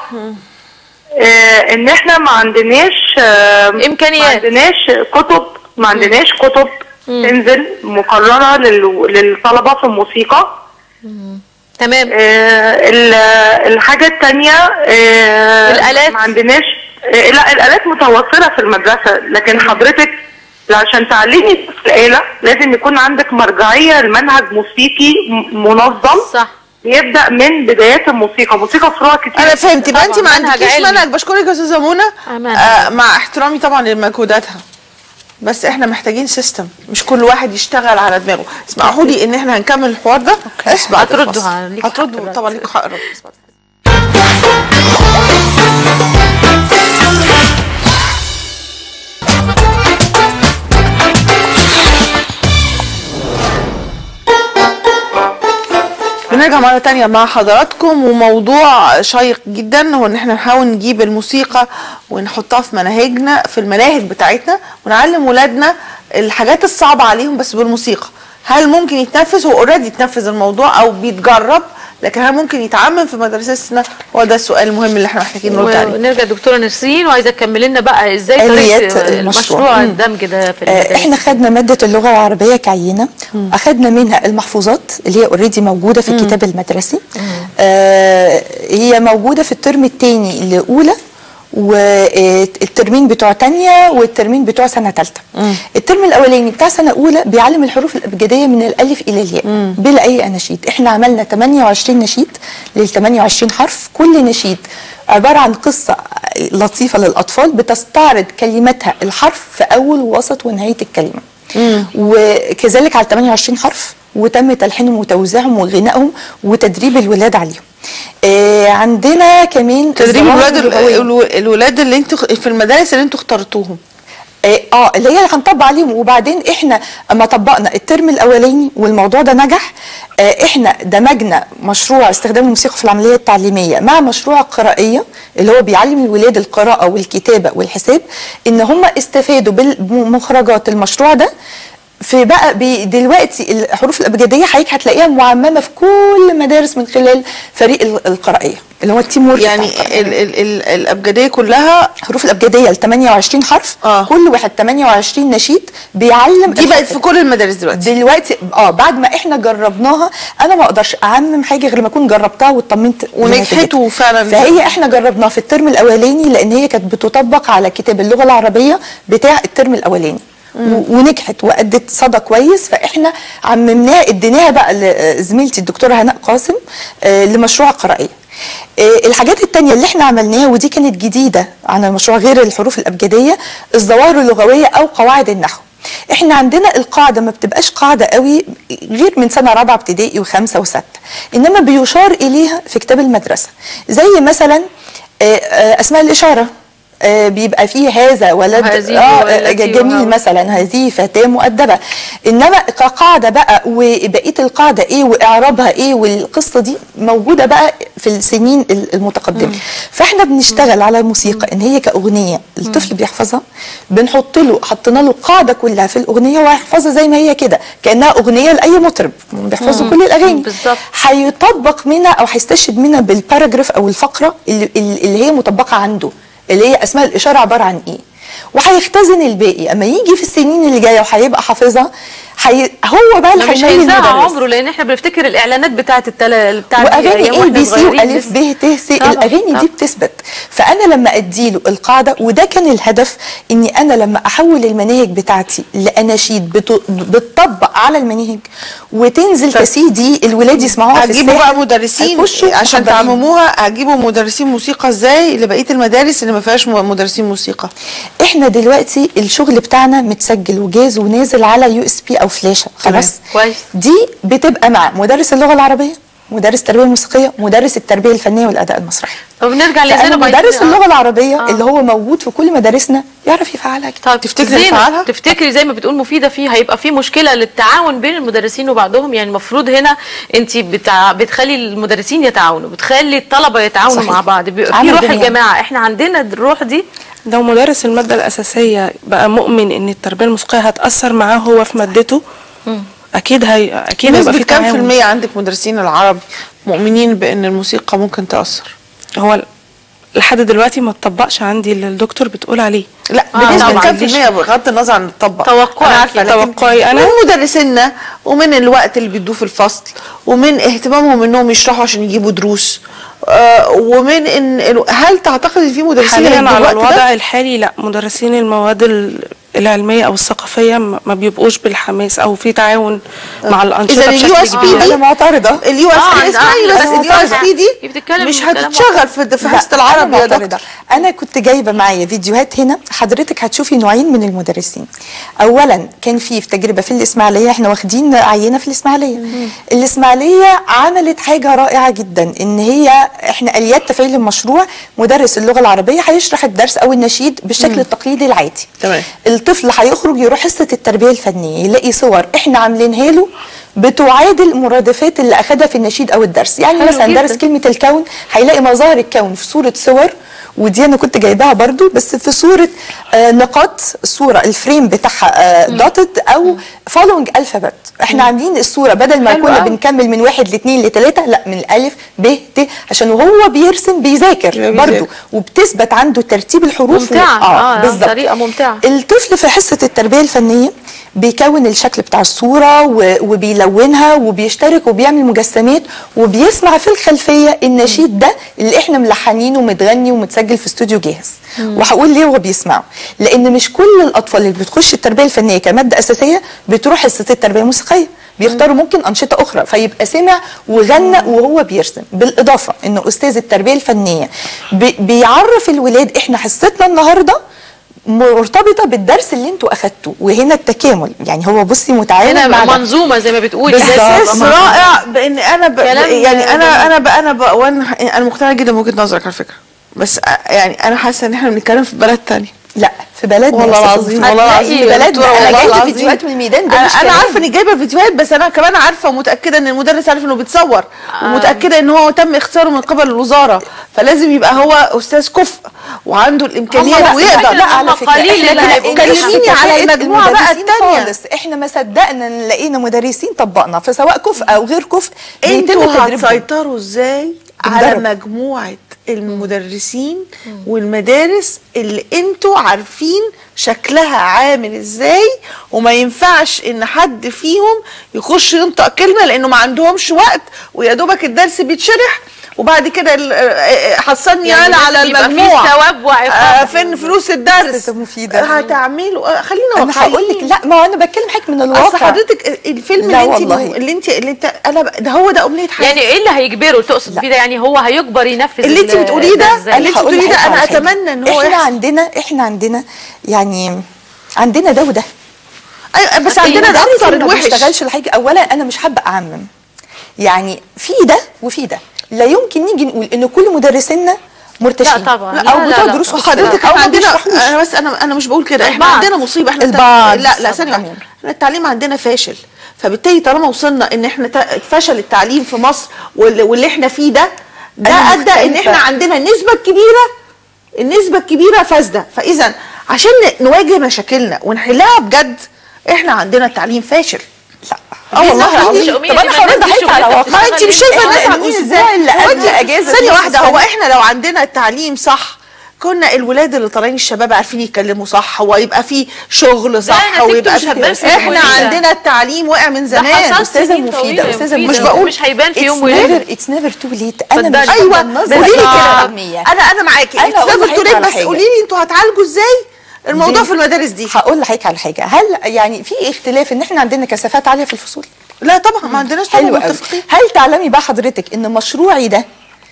آه، ان احنا ما عندناش آه، إمكانيات. ما عندناش كتب ما عندناش كتب تنزل مقرره لل- للطلبه في الموسيقى تمام آه ال- الحاجة التانية آه الآلات؟ ما عندناش آه لا الآلات متوفرة في المدرسة لكن حضرتك عشان تعلمي طفل آلة لازم يكون عندك مرجعية لمنهج موسيقي م- منظم صح يبدأ من بدايات الموسيقى موسيقى فروع كتير انا فهمت يبقى انت ما طبعاً، منهج عندكيش علمي. منهج بشكرك يا استاذه منى آه، منهج. آه مع احترامي طبعا لمجهوداتها بس احنا محتاجين سيستم مش كل واحد يشتغل على دماغه اسمحوا لي ان احنا هنكمل الحوار ده بس بعد هتردوا الفاصل. على- ليكوا حق هتردوا دلوقتي. طبعا ليكوا حق رد بنرجع مرة تانية مع حضراتكم وموضوع شيق جدا هو ان احنا نحاول نجيب الموسيقى ونحطها في مناهجنا في المناهج بتاعتنا ونعلم ولادنا الحاجات الصعبة عليهم بس بالموسيقى هل ممكن يتنفذ هو اوريدي يتنفذ الموضوع او بيتجرب لكن هل ممكن يتعمم في مدارسنا هو ده السؤال المهم اللي احنا محتاجين نرد عليه ونرجع دكتوره نسرين وعايزه تكمل لنا بقى ازاي آليات طريقه المشروع. المشروع مم. الدمج ده في آه، المدارس احنا خدنا ماده اللغه العربيه كعينه اخدنا منها المحفوظات اللي هي اوريدي موجوده في الكتاب المدرسي آه هي موجوده في الترم الثاني لاولى والترمين بتوع تانية والترمين بتوع سنة تالتة الترم الأولاني بتاع سنة أولى بيعلم الحروف الأبجدية من الألف إلى الياء بلا أي أناشيد إحنا عملنا 28 نشيد لل 28 حرف كل نشيد عبارة عن قصة لطيفة للأطفال بتستعرض كلماتها الحرف في أول ووسط ونهاية الكلمة وكذلك على 28 حرف وتم تلحينهم وتوزيعهم وغنائهم وتدريب الولاد عليهم آه عندنا كمان تدريب الظواهر الولاد اللغوية. الو- الولاد اللي انتوا في المدارس اللي انتوا اخترتوهم اه آه، اللي هي اللي هنطبق عليهم وبعدين احنا اما طبقنا الترم الاولاني والموضوع ده نجح اه احنا دمجنا مشروع استخدام الموسيقى في العمليه التعليميه مع مشروع القرائيه اللي هو بيعلم الولاد القراءه والكتابه والحساب ان هم استفادوا بمخرجات المشروع ده في بقى بي- دلوقتي الحروف الابجديه حضرتك هتلاقيها معممه في كل مدارس من خلال فريق ال- القرائيه اللي هو التيم وورك يعني بتاع القرائية. ال ال ال الابجديه كلها حروف الابجديه ال 28 حرف آه. كل واحد 28 نشيد بيعلم دي بقت الحرف في كل المدارس دلوقتي دلوقتي اه بعد ما احنا جربناها انا ما اقدرش اعمم حاجه غير ما اكون جربتها واطمنت ونجحت لنتيجتها. وفعلا فهي احنا جربناها في الترم الاولاني لان هي كانت بتطبق على كتاب اللغه العربيه بتاع الترم الاولاني و- ونجحت وادت صدى كويس فاحنا عممناها اديناها بقى لزميلتي الدكتوره هناء قاسم آه، لمشروع قرائيه آه، الحاجات التانية اللي احنا عملناها ودي كانت جديدة عن المشروع غير الحروف الأبجدية الظواهر اللغوية أو قواعد النحو احنا عندنا القاعدة ما بتبقاش قاعدة قوي غير من سنة رابعة ابتدائي وخمسة وستة إنما بيشار إليها في كتاب المدرسة زي مثلا آه، آه، أسماء الإشارة آه، بيبقى فيه هذا ولد وهذه آه والتي جميل وهو. مثلا هذه فتاة مؤدبة انما كقاعدة بقى وبقية القاعدة ايه واعرابها ايه والقصة دي موجودة بقى في السنين ال- المتقدمة فاحنا بنشتغل على الموسيقى ان هي كأغنية الطفل بيحفظها بنحط له حطينا له القاعدة كلها في الأغنية وهيحفظها زي ما هي كده كأنها أغنية لأي مطرب بيحفظوا كل الأغاني بالظبط. هيطبق منها او هيستشهد منها بالباراجراف او الفقره اللي, اللي هي مطبقه عنده اللي هي اسماء الاشاره عباره عن ايه وهيختزن الباقي اما يجي في السنين اللي جايه وهيبقى حافظها حي... هو بقى اللي ده مش هيميز هينساها المدرس. عمره لان احنا بنفتكر الاعلانات بتاعه التل... بتاعه واغاني أيام اي وإحنا بي سي صغيرين والف لسه. ب ت س طبعاً، الاغاني طبعاً. دي بتثبت فانا لما اديله القاعده وده كان الهدف اني انا لما احول المناهج بتاعتي لاناشيد بت- بتطبق على المناهج وتنزل كسي دي الولاد يسمعوها في هتجيبوا الساحل بقى مدرسين هيخشوا عشان محضرين. تعمموها هتجيبوا مدرسين موسيقى ازاي لبقيه المدارس اللي ما فيهاش م- مدرسين موسيقى احنا دلوقتي الشغل بتاعنا متسجل وجاهز ونازل على يو اس بي او فلاشه خلاص كويس. دي بتبقى مع مدرس اللغه العربيه مدرس التربيه الموسيقيه مدرس التربيه الفنيه والاداء المسرحي طب نرجع فأنا لزينب مدرس عايزين- اللغه العربيه آه. اللي هو موجود في كل مدارسنا يعرف يفعلها كده طب تفتكري زينب، نفعلها؟ تفتكري زي ما بتقول مفيده فيه هيبقى في مشكله للتعاون بين المدرسين وبعضهم يعني المفروض هنا انت بتع... بتخلي المدرسين يتعاونوا بتخلي الطلبه يتعاونوا صحيح. مع بعض بيبقى في عمل روح جماعي. الجماعه احنا عندنا الروح دي لو مدرس المادة الأساسية بقى مؤمن إن التربية الموسيقية هتأثر معاه هو في مادته أكيد هي أكيد هيبقى نسبة في كام في تعاون المية عندك مدرسين العرب مؤمنين بأن الموسيقى ممكن تأثر؟ هو ال- لحد دلوقتي ما اتطبقش عندي اللي الدكتور بتقول عليه لا آه، بنسبه طبعاً. كام في المية بغض النظر عن الطبق توقعك انا عارفه يعني. لكن توقعي أنا؟ من مدرسينا ومن الوقت اللي بيدوه في الفصل ومن اهتمامهم انهم يشرحوا عشان يجيبوا دروس آه ومن ان ال- هل تعتقد ان في مدرسين حاليا هيدوا على الوقت الوضع ده؟ الحالي لا مدرسين المواد ال- العلميه او الثقافيه ما ما بيبقوش بالحماس او في تعاون مع الانشطه اذا اليو اس بشكل بي كبير دي انا معترضه اليو اس آه، بي اسمعي آه، بس بس اليو اس فاهمة. بي دي بتتكلم مش كلام هتتشغل في في حصه لا، أنا العربي يا معترضة. دكتور انا كنت جايبه معايا فيديوهات هنا حضرتك هتشوفي نوعين من المدرسين اولا كان في في تجربه في الاسماعيليه احنا واخدين عينه في الاسماعيليه الاسماعيليه عملت حاجه رائعه جدا ان هي احنا اليات تفعيل المشروع مدرس اللغه العربيه هيشرح الدرس او النشيد بالشكل التقليدي العادي تمام. الطفل هيخرج يروح حصه التربيه الفنيه يلاقي صور احنا عاملينها له بتعادل مرادفات اللي اخدها في النشيد او الدرس يعني حلو مثلا جداً. درس كلمه الكون هيلاقي مظاهر الكون في صوره صور ودي انا كنت جايباها برضو بس في صوره آه نقاط الصوره الفريم بتاعها آه دوتد او فولوينج الفابت احنا عاملين الصوره بدل ما حلو كنا أوي. بنكمل من واحد لاثنين لثلاثه لا من الالف ب ت عشان وهو بيرسم بيذاكر بيذاكر. برضو وبتثبت عنده ترتيب الحروف ممتعة. اه آه، بالظبط طريقة ممتعة. الطفل في حصه التربيه الفنيه بيكون الشكل بتاع الصوره و- وبيلونها وبيشترك وبيعمل مجسمات وبيسمع في الخلفيه النشيد ده اللي احنا ملحنينه ومتغني ومتسجل في استوديو جاهز وهقول ليه هو بيسمعه لان مش كل الاطفال اللي بتخش التربيه الفنيه كماده اساسيه بتروح حصه التربيه الموسيقيه بيختاروا ممكن انشطه اخرى فيبقى سمع وغنى وهو بيرسم بالاضافه ان استاذ التربيه الفنيه بي- بيعرف الولاد احنا حصتنا النهارده مرتبطه بالدرس اللي انتوا اخدتوه وهنا التكامل يعني هو بصي متعاون هنا مع ده. منظومه زي ما بتقولي بالظبط. احساس منظومة. رائع بان انا ب... كلام يعني انا جميل. انا ب... انا ب... وانا انا مقتنعه جدا بوجهه نظرك على فكره بس أ- يعني انا حاسه ان احنا بنتكلم في بلد تاني لا في بلدنا والله يا أستاذة العظيم مفيدة. والله هتلاقي العظيم في يا بلدنا دكتورة، انا والله جايبه العظيم. فيديوهات من الميدان ده انا, مش أنا كلام. عارفه اني جايبه فيديوهات بس انا كمان عارفه ومتاكده ان المدرس عارف انه بيتصور ومتاكده ان هو تم اختياره من قبل الوزاره فلازم يبقى هو استاذ كفء وعنده الامكانيات لا، ويقدر لا، على فكرة قليل إحنا اللي ما هيبقوا لقيناش كلميني على كفاءة المجموعة بقى المدرسين التانية. خالص احنا ما صدقنا ان لقينا مدرسين طبقنا فسواء كفء او غير كفء بيتم انتوا تدريبهم. هتسيطروا ازاي على بندرب. مجموعه المدرسين والمدارس اللي انتوا عارفين شكلها عامل ازاي وما ينفعش ان حد فيهم يخش ينطق كلمه لانه ما عندهمش وقت ويا دوبك الدرس بيتشرح وبعد كده ال- آه، حصلني يعني انا على لازم يبقى فيه المجموع ثواب وعقاب. آه، فين فلوس الدرس أستاذة مفيدة. هتعملوا آه، خلينا انا هقول لك واقعيين. لا ما هو انا بتكلم حضرتك من الواقع اصل حضرتك الفيلم لا اللي انت والله. اللي انت اللي انت انا ب- ده هو ده امنيه حياتي يعني ايه اللي هيجبره تقصد فيه ده يعني هو هيجبر ينفذ اللي انت ال- بتقوليه ده ازاي؟ اللي انت هقول بتقوليه ده لحضرتك انا على حاجة. اتمنى ان هو احنا يحصل عندنا احنا عندنا يعني عندنا ده وده أيوة، بس عندنا المدرس الاكثر اللي ما الوحش بيشتغلش الحاجه اولا انا مش حابه اعمم يعني في ده وفي ده لا يمكن نيجي نقول ان كل مدرسينا مرتشين لا طبعا. او لا، لا، بتوع لا. دروس حضرتك او احنا ما عندنا بيشرحوش انا بس انا انا مش بقول كده احنا البعض. عندنا مصيبه احنا البعض. لا لا ثانيه واحده تمام. احنا التعليم عندنا فاشل فبالتالي طالما وصلنا ان احنا تا- فشل التعليم في مصر واللي, واللي احنا فيه ده ده أنا ادى ان مختلفة. احنا عندنا النسبه الكبيره النسبه الكبيره فاسده فاذا عشان ن- نواجه مشاكلنا ونحلها بجد احنا عندنا التعليم فاشل لا اه والله بالظبط. العظيم مش أمية طب دي، انا ما هرد الناس دي عليك على شغلتها واقع ما انت مش شايفه الناس إحنا عاملين الأسبوع ازاي اللي هو قبل انت- أجازة ثانيه نص واحده هو السنة. احنا لو عندنا التعليم صح كنا الولاد اللي طالعين الشباب عارفين يتكلموا صح ويبقى في شغل صح نتيجته ويبقى مش هتبان في في احنا الجمهورية. عندنا التعليم وقع من زمان حصل استاذه سنين مفيده طويلة استاذه مفيدة. مش بقول- مش هيبان في It's يوم وليله never it's never too late انا مش اتفضلي. ايوه النظرة قولي لي دي كده علمية. انا انا معاكي أنا انت أقول لازم لحضرتك تقولي على بس حاجة. قولي لي انتوا هتعالجوا ازاي الموضوع دي- في المدارس دي هقول لحضرتك على حاجه هل يعني في اختلاف ان احنا عندنا كثافات عاليه في الفصول لا طبعا ما عندناش طبعا حلو قوي متفقين هل تعلمي بقى حضرتك ان مشروعي ده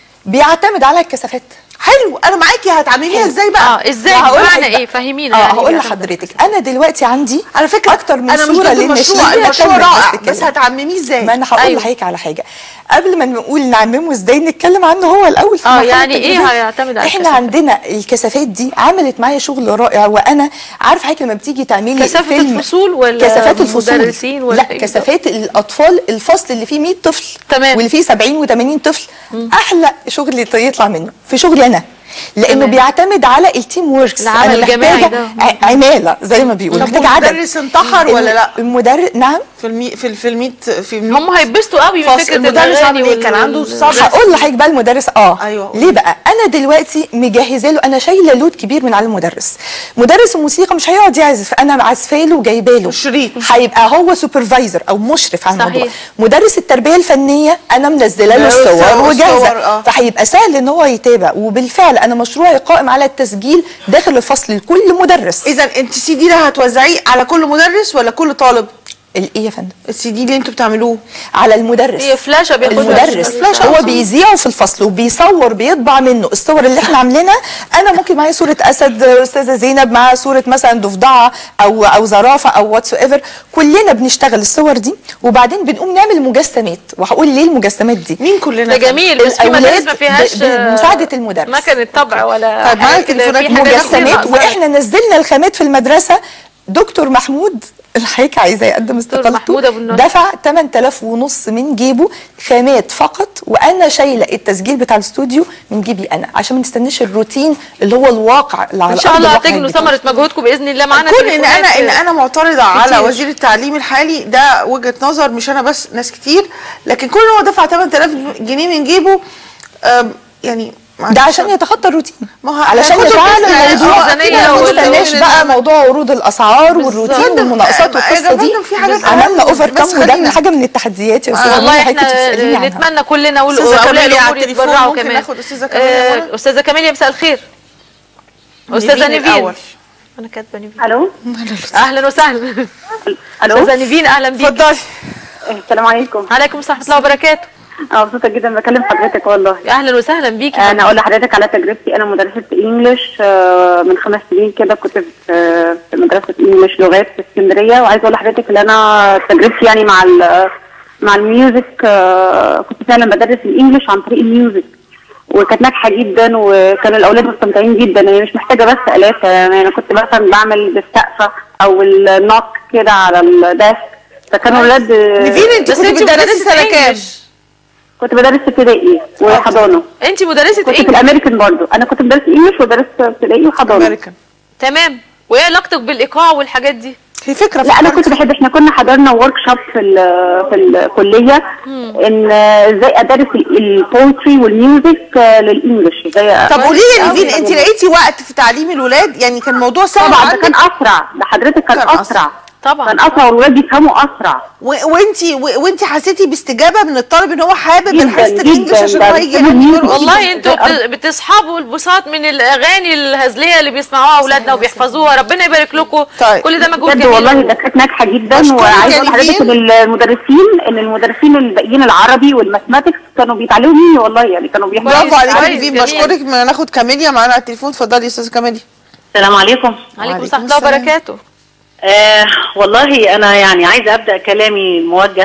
بيعتمد على الكثافات حلو انا معاكي هتعمليها ازاي بقى اه ازاي وهقول بمعنى لك ايه بقى. فهمينا اه يعني هقول إيه لحضرتك انا دلوقتي عندي على فكره اكتر من انا مش صوره ضد المشروع للنشيد المشروع أكمل رائع كده. بس هتعمميه ازاي ما انا هقول أيوة. لحضرتك على حاجه قبل ما نقول نعممه ازاي نتكلم عنه هو الاول في آه، مرحلة يعني إيه التجريبية. هيعتمد على احنا الكثافات؟ عندنا الكثافات دي عملت معايا شغل رائع وانا عارفه حضرتك لما بتيجي تعملي كثافة فيلم الفصول ولا كثافات الفصول مدرسين ولا لا إيه كثافات الاطفال الفصل اللي فيه 100 طفل تمام. واللي فيه 70 و80 طفل احلى شغل يطلع منه في شغلي انا لانه تمام. بيعتمد على التيم ووركس العمل أنا الجماعي محتاجة ده. ع- عماله زي ما بيقولوا طب محتاجه عدد والمدرس انتحر ولا لا؟ المدرس نعم في المي في ال- في الميت في الميت هم هيتبسطوا قوي من فصل فكره المدرس الاغاني عامل ايه كان وال- عنده صبر هقول لحضرتك بقى المدرس اه أيوة. ليه بقى انا دلوقتي مجهزه له انا شايله لود كبير من على المدرس مدرس الموسيقى مش هيقعد يعزف انا عازفه له وجايبه له شريط. هيبقى هو سوبرفايزر او مشرف على الموضوع صحيح. مدرس التربيه الفنيه انا منزله له له الصور الصور، وجاهزه آه. فهيبقى سهل ان هو يتابع وبالفعل انا مشروعي قائم على التسجيل داخل الفصل لكل مدرس اذا انت السي دي ده هتوزعيه على كل مدرس ولا كل طالب الايه يا فندم السي دي اللي انتوا بتعملوه على المدرس هي فلاشة بياخدها. المدرس فلاشة هو أصلاً. بيذيعه في الفصل وبيصور بيطبع منه الصور اللي احنا عاملينها انا ممكن معايا صوره اسد استاذه زينب معاها صوره مثلا ضفدعه او او زرافه او واتس ايفر كلنا بنشتغل الصور دي وبعدين بنقوم نعمل مجسمات وهقول ليه المجسمات دي مين كلنا ده جميل بس في الأولاد مدارس ما فيهاش ب- بمساعدة المدرس. مكنه طبع ولا طيب، معاك حاجة كده، تليفونات في حاجات مجسمات كتير واحنا نزلنا الخامات في المدرسه دكتور محمود الحقيقه عايزاه يقدم استقالته محمود أبو النور. دفع 8000 ونص من جيبه خامات فقط وانا شايله التسجيل بتاع الاستوديو من جيبي انا عشان ما نستناش الروتين اللي هو الواقع اللي على ان شاء أرض الله الواقع هتجنوا بتاعه. ثمره مجهودكم باذن الله معانا كون ان انا ان تليفونات. انا معترضه على كتير. وزير التعليم الحالي ده وجهه نظر مش انا بس ناس كتير لكن كون ان هو دفع 8000 جنيه من جيبه أم، يعني معلش. ده عشان يتخطى الروتين ما هو علشان هياخدوا يفعل الفكرة. الموضوع آه، الميزانية ما وال- نستناش وال- بقى موضوع عروض الاسعار والروتين بالظبط. والمناقصات آه، يا والقصه دي جماعة في حاجات عملنا أهم. اوفر بس كام وده من خلينا- حاجه من التحديات يا استاذه والله منى حضرتك احنا بتساليني عنها. نتمنى كلنا أستاذة واولياء كاميليا على الامور التليفون، يتبرعوا ممكن كمان ناخد أستاذة كاميليا آه، أولاً؟ استاذه كاميليا مساء الخير استاذه نيفين نيفين الأول. انا كاتبه نيفين الو اهلا وسهلا الو استاذه نيفين اهلا بيك اتفضلي السلام عليكم عليكم السلام ورحمه الله وبركاته انا مبسوطه جدا بكلم حضرتك والله اهلا وسهلا بيكي انا اقول لحضرتك على تجربتي انا مدرسه انجلش آه، من خمس سنين كده كنت في في مدرسه انجلش لغات في اسكندريه وعايزه اقول لحضرتك ان انا تجربتي يعني مع ال- مع الميوزك آه، كنت فعلا بدرس الانجلش عن طريق الميوزك وكانت ناجحه جدا وكان الاولاد مستمتعين جدا يعني مش محتاجه بس الات يعني انا كنت مثلا بعمل بالسقفه او النوك كده على الديسك فكانوا الاولاد نيفين انت بس كنت انت بتدرسي مدرسة سنه كام؟ إنجليش. كنت بدرس ابتدائي وحضانه انت مدرسه كنت في ايه الامريكان برضو انا كنت بدرس انجلش ودرست ابتدائي وحضانه امريكان تمام وايه علاقتك بالايقاع والحاجات دي في فكره لا انا فكرت. كنت بحب احنا كنا حضرنا ورك شوب في ال- في الكليه ان ازاي ادرس البويتري والميوزك آه، للانجلش ازاي طب قولي لي يا أوي نيفين انت يعني. لقيتي وقت في تعليم الولاد يعني كان موضوع سهل طبعا ده عندك كان اسرع ده حضرتك كان, كان اسرع, أسرع. طبعا كان اسرع والولاد بيفهموا اسرع وانت وانت حسيتي باستجابه من الطالب ان هو حابب جداً، الحصه الانجليش جداً. عشان ده هو يجي بيحب يغني الميوزك. ويرقص؟ والله انتوا بت- بتصحبوا البساط من الاغاني الهزليه اللي بيسمعوها اولادنا وبيحفظوها ربنا يبارك لكم طيب. كل ده مجهود بجد جميل والله ده كانت ناجحه جدا أشكرك وعايزه يا اقول لحضرتك نيفين. ان المدرسين ان المدرسين الباقيين العربي والماثماتكس كانوا بيتعلموا مني والله يعني كانوا بيحبوا برافو عليك يا كويس، نيفين جميل. بشكرك ما ناخد كاميليا معانا على التليفون اتفضلي يا استاذه كاميليا السلام عليكم عليكم وعليكم السلام ورحمه الله السلام. وبركاته آه والله انا يعني عايزه ابدا كلامي موجه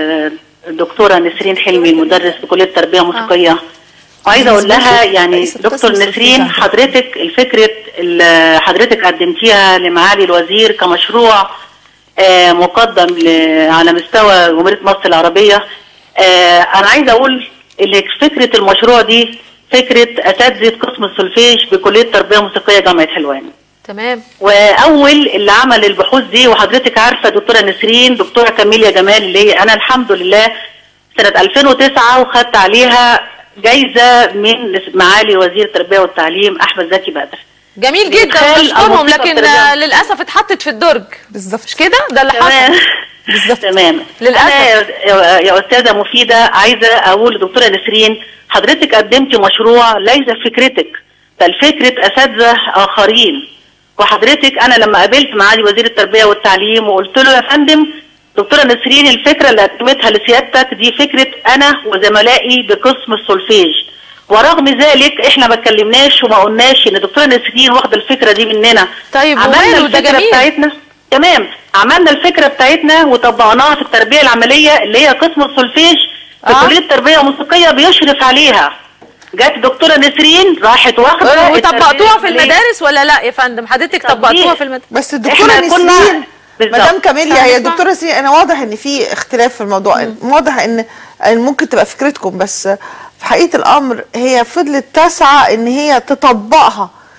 للدكتوره نسرين حلمي المدرس في كليه التربيه الموسيقيه وعايزه اقول لها يعني رئيسة دكتور قسم نسرين السلطان. حضرتك الفكره اللي حضرتك قدمتيها لمعالي الوزير كمشروع آه مقدم ل- على مستوى جمهوريه مصر العربيه آه انا عايزه اقول ان فكره المشروع دي فكره اساتذه قسم السولفيج بكليه التربيه الموسيقيه جامعه حلوان تمام واول اللي عمل البحوث دي وحضرتك عارفه دكتوره نسرين دكتوره كاميليا جمال اللي هي انا الحمد لله سنه 2009 وخدت عليها جايزه من معالي وزير التربيه والتعليم احمد زكي بدر جميل جدا بإدخال بشكرهم الموسيقى لكن التربية. آه، للاسف اتحطت في الدرج بالظبط مش كده ده اللي تمام حصل بالظبط تمام للأسف. أنا يا يا استاذه مفيده عايزه اقول لدكتوره نسرين حضرتك قدمتي مشروع ليس فكرتك بل فكره اساتذه اخرين وحضرتك انا لما قابلت معالي وزير التربيه والتعليم وقلت له يا فندم دكتوره نسرين الفكره اللي قدمتها لسيادتك دي فكره انا وزملائي بقسم السولفيج ورغم ذلك احنا ما اتكلمناش وما قلناش ان دكتوره نسرين واخده الفكره دي مننا طيب عملنا وماله ده الفكره جميل بتاعتنا تمام عملنا الفكره بتاعتنا وطبقناها في التربيه العمليه اللي هي قسم السولفيج في آه. كليه التربيه الموسيقيه بيشرف عليها جت دكتوره نسرين راحت واخده وطبقتوها التربية في العملية. المدارس ولا لا يا فندم حضرتك طبقتوها في المدارس بس الدكتوره إحنا كنا- نسرين بالظبط. مدام كاميليا هي هنسمع. الدكتوره نسرين انا واضح ان في اختلاف في الموضوع واضح ان ان ممكن تبقى فكرتكم بس في حقيقه الامر هي فضلت تسعى ان هي تطبقها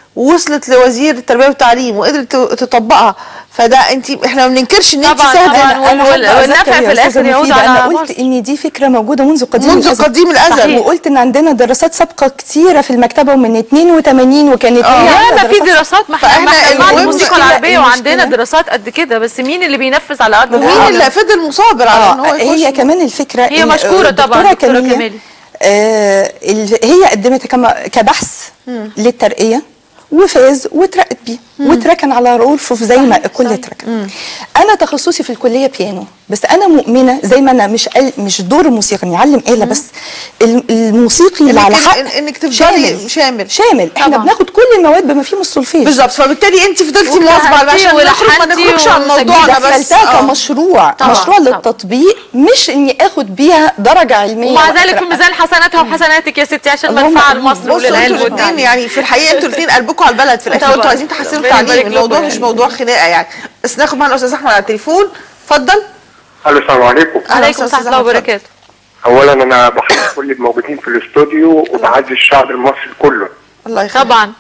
ووصلت لوزير التربيه والتعليم وقدرت ت- تطبقها فده انت احنا ما بننكرش ان انت طبعاً، سهله طبعاً، أنا- أنا وال- حابة والنفع أذكر في يا الآخر أستاذة يعود مفيدة، على أنا قلت مصر. إن دي فكرة موجودة منذ قديم منذ الأزل. قديم الأزل. صحيح. وقلت إن عندنا دراسات سابقة كتيرة في المكتبة ومن 82 وكانت هي يا عاملة ما في دراسات ما احنا فإحنا ما احنا مع المهم الموسيقى المشكلة- العربيه وعندنا المشكلة- دراسات قد كده بس مين اللي بينفذ على ارض ومين الواقع؟ اللي فضل مصابر على ان هو آه يخش هي كمان الفكرة هي إن مشكورة طبعاً، الدكتورة دكتورة كاميليا، كاميليا. آه ال- هي قدمت كما كبحث للترقية وفاز واترقت بيه واتركن على رؤوسه زي ما الكل اتركن انا تخصصي في الكليه بيانو بس انا مؤمنه زي ما انا مش قال مش دور الموسيقى اني اعلم آلة بس الم- الموسيقي اللي على إنك- حق إن- إنك تفضلي شامل. شامل احنا طبعاً. بناخد كل المواد بما فيهم السولفيج بالظبط فبالتالي انت فضلتي وكهربتي مواظبه على عشان نخرج ما ولحنتي نخرجش عن وسجلتي. موضوعنا بس دخلتها آه. كمشروع طبعاً، مشروع طبعاً. للتطبيق مش اني اخد بيها درجه علميه ومع ذلك في وأقرأ. ميزان حسناتها وحسناتك يا ستي عشان اللهم منفعه آمين. لمصر بصوا وللعلم انتوا الاثنين والتعليم يعني في الحقيقه انتوا الاثنين قلبكم على البلد في الاخر طبعاً. وانتوا عايزين تحسنوا ربنا يبارك التعليم لكم الموضوع يعني. مش موضوع خناقه يعني بس ناخد معانا الاستاذ احمد على التليفون اتفضل الو السلام عليكم أهلا عليكم وسهلا ورحمه الله أستاذ أحمد. وبركاته اولا انا بحيي كل الموجودين في الاستوديو وبعزي الشعب المصري كله الله يخليك طبعا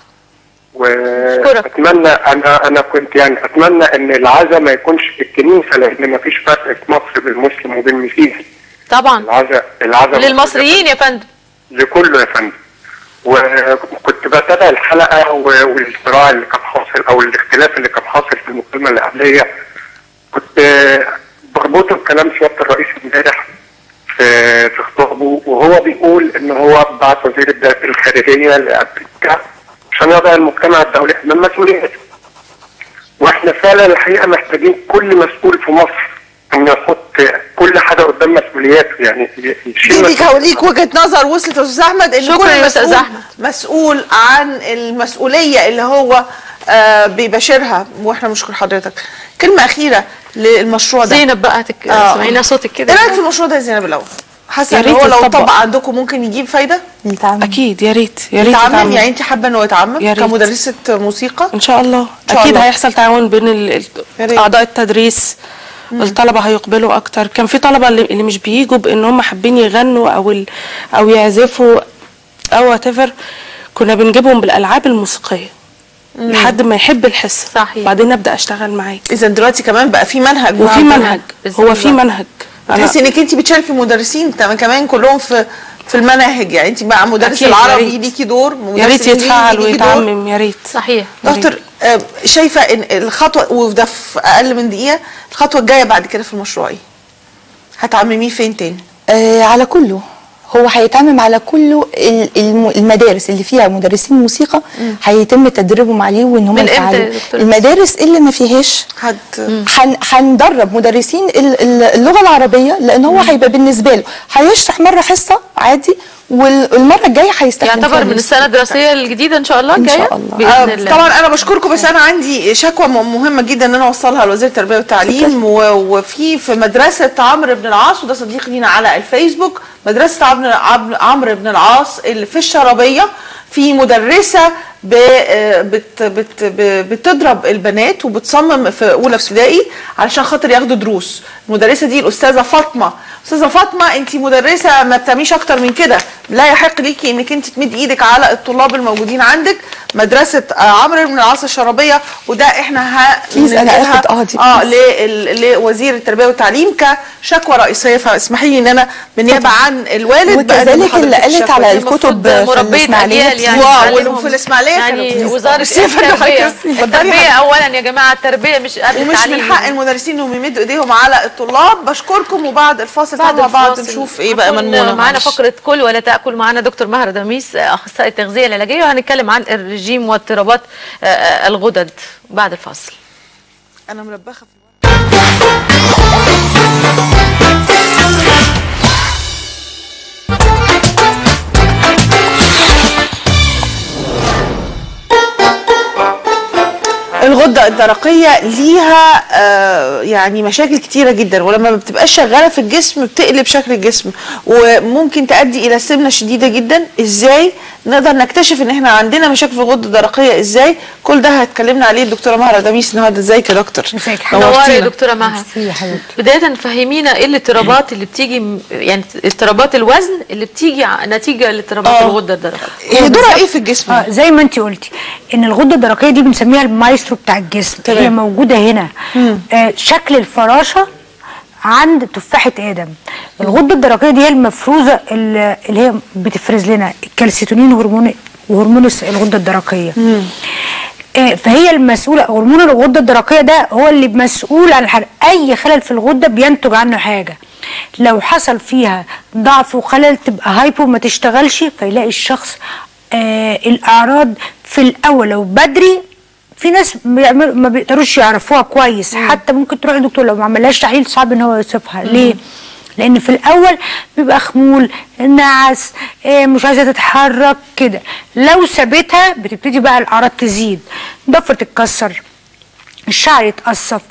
واتمنى انا انا كنت يعني اتمنى ان العزاء ما يكونش في الكنيسه لان ما فيش فرق في مصر بين المسلم وبين المسيحي طبعا العزاء العزاء للمصريين يا فندم لكله يا فندم وكنت بتابع الحلقه و- والصراع اللي كان حاصل او الاختلاف اللي كان حاصل في المكالمه اللي قبليه كنت بربطه بكلام سياده الرئيس امبارح في في خطابه وهو بيقول ان هو بعت وزير الد- الخارجيه لامريكا عشان يضع المجتمع الدولي امام مسؤوليته. واحنا فعلا الحقيقه محتاجين كل مسؤول في مصر انه يحط كل حاجه قدام مسؤولياته يعني ي- يشيل دي ليك مسؤوليته. ليك وجهه نظر وصلت يا استاذ احمد ان شكراً كل يا أستاذ مسؤول أحمد. مسؤول عن المسؤوليه اللي هو آه بيباشرها واحنا بنشكر حضرتك كلمه اخيره للمشروع ده زينب بقى هتك... آه. سمعينا صوتك كده ايه رايك في المشروع ده يا زينب الاول حاسه يا ان ريت هو لو يتطبق. طبق عندكم ممكن يجيب فايده يتعامل. اكيد يا ريت يا ريت يتعمم يتعمم. يعني انت حابه انه يتعمم يا ريت. كمدرسه موسيقى ان شاء الله شاء اكيد الله. هيحصل تعاون بين ال- ال- يا ريت. اعضاء التدريس الطلبه هيقبلوا اكتر كان في طلبه اللي اللي مش بيجوا بان هم حابين يغنوا او ال- او يعزفوا او وات كنا بنجيبهم بالالعاب الموسيقيه لحد ما يحب الحصه صحيح. بعدين نبدا اشتغل معاه اذا دلوقتي كمان بقى في منهج وفي معين. منهج بإذن هو في الله. منهج أنا- تحسي انك انت بتشاركي مدرسين تمام كمان كلهم في في المناهج يعني انت مع مدرس أكيد، يا العربي ريت. ليكي دور يا مدرس ريت الإنجليزي يتفعل ليكي دور. ويتعمم يا ريت صحيح دكتور آه، شايفه ان الخطوه وده في اقل من دقيقه الخطوه الجايه بعد كده في المشروع ايه؟ هتعمميه فين تاني؟ آه على كله هو هيتعمم على كله ال- الم- المدارس اللي فيها مدرسين موسيقى هيتم تدريبهم عليه وان هم من إمتى يا يفعلوا دكتور؟ المدارس اللي ما فيهاش حد هن- هندرب مدرسين ال- ال- اللغه العربيه لان هو هيبقى بالنسبه له هيشرح مره حصه عادي والمره الجايه هيستخدم يعتبر فيها من الموسيقى. السنه الدراسيه الجديده ان شاء الله إن شاء الجايه الله. آه، باذن الله طبعا انا بشكركم بس انا عندي شكوى م- مهمه جدا ان انا اوصلها لوزير التربيه والتعليم و- وفي في مدرسه عمرو بن العاص وده صديق لينا على الفيسبوك مدرسه عمرو عمرو- عمرو بن العاص اللي في الشرابيه في مدرسه ب آه، بت بت ب- بتضرب البنات وبتصمم في اولى ابتدائي علشان خاطر ياخدوا دروس المدرسه دي الاستاذه فاطمه استاذه فاطمه انت مدرسه ما بتعمليش اكتر من كده لا يحق ليكي انك انت تمد ايدك على الطلاب الموجودين عندك مدرسه آه، عمرو بن العاص الشرابيه وده احنا ه بليز أنا ننقلها- آخد قاضي، اه بليز. لل- لوزير التربيه والتعليم كشكوى رئيسيه فاسمحي لي ان انا بالنيابه عن الوالد بقدم وكذلك لحضرتك اللي قالت الشكوى على دي. الكتب المفروض في مربية الإسماعيلية أجيال يعني واو، تعلمهم. وفي الإسماعيلية كانوا يعني بيسمعوا. وزاره بس يا فندم التربيه حضرتك- التربيه اولا يا جماعه التربيه مش قبل ومش التعليم من حق المدرسين انهم يمدوا ايديهم على الطلاب بشكركم وبعد الفاصل بعد مع بعض الفاصل نشوف ايه بقى هكون منمونه معانا معلش. فقره كل ولا تاكل معانا دكتور مهر دميس اخصائي التغذيه العلاجيه وهنتكلم عن الرجيم واضطرابات آه، آه، الغدد بعد الفاصل انا ملبخه في الغدة الدرقية ليها آه يعني مشاكل كتيرة جدا ولما ما بتبقاش شغالة في الجسم بتقلب شكل الجسم وممكن تؤدي إلى سمنة شديدة جدا إزاي نقدر نكتشف ان احنا عندنا مشاكل في الغده الدرقيه ازاي كل ده هتكلمنا عليه الدكتوره مهره دميس النهارده ازيك يا دكتور نوري يا نورتينا. دكتوره مها ميرسي يا حبيبتي. بدايه فهمينا ايه الاضطرابات اللي بتيجي م- يعني اضطرابات الوزن اللي بتيجي ع- نتيجه لاضطرابات آه. الغده الدرقيه هي دورها ايه في الجسم اه زي ما انت قلتي ان الغده الدرقيه دي بنسميها المايسترو بتاع الجسم تمام. هي موجوده هنا آه شكل الفراشه عند تفاحه ادم الغده الدرقيه دي هي المفروزه اللي اللي هي بتفرز لنا الكالسيتونين هرمون وهرمون الس- الغده الدرقيه آه، فهي المسؤوله هرمون الغده الدرقيه ده هو اللي مسؤول عن الحرق اي خلل في الغده بينتج عنه حاجه لو حصل فيها ضعف وخلل تبقى هايبو ما تشتغلش فيلاقي الشخص آه الاعراض في الاول لو بدري في ناس بيعملوا ما بيقدروش يعرفوها كويس حتى ممكن تروح لدكتور لو ما عملهاش تحليل صعب ان هو يوصفها ليه لان في الاول بيبقى خمول نعس إيه مش عايزه تتحرك كده لو سابتها بتبتدي بقى الاعراض تزيد ضفر تتكسر الشعر يتقصف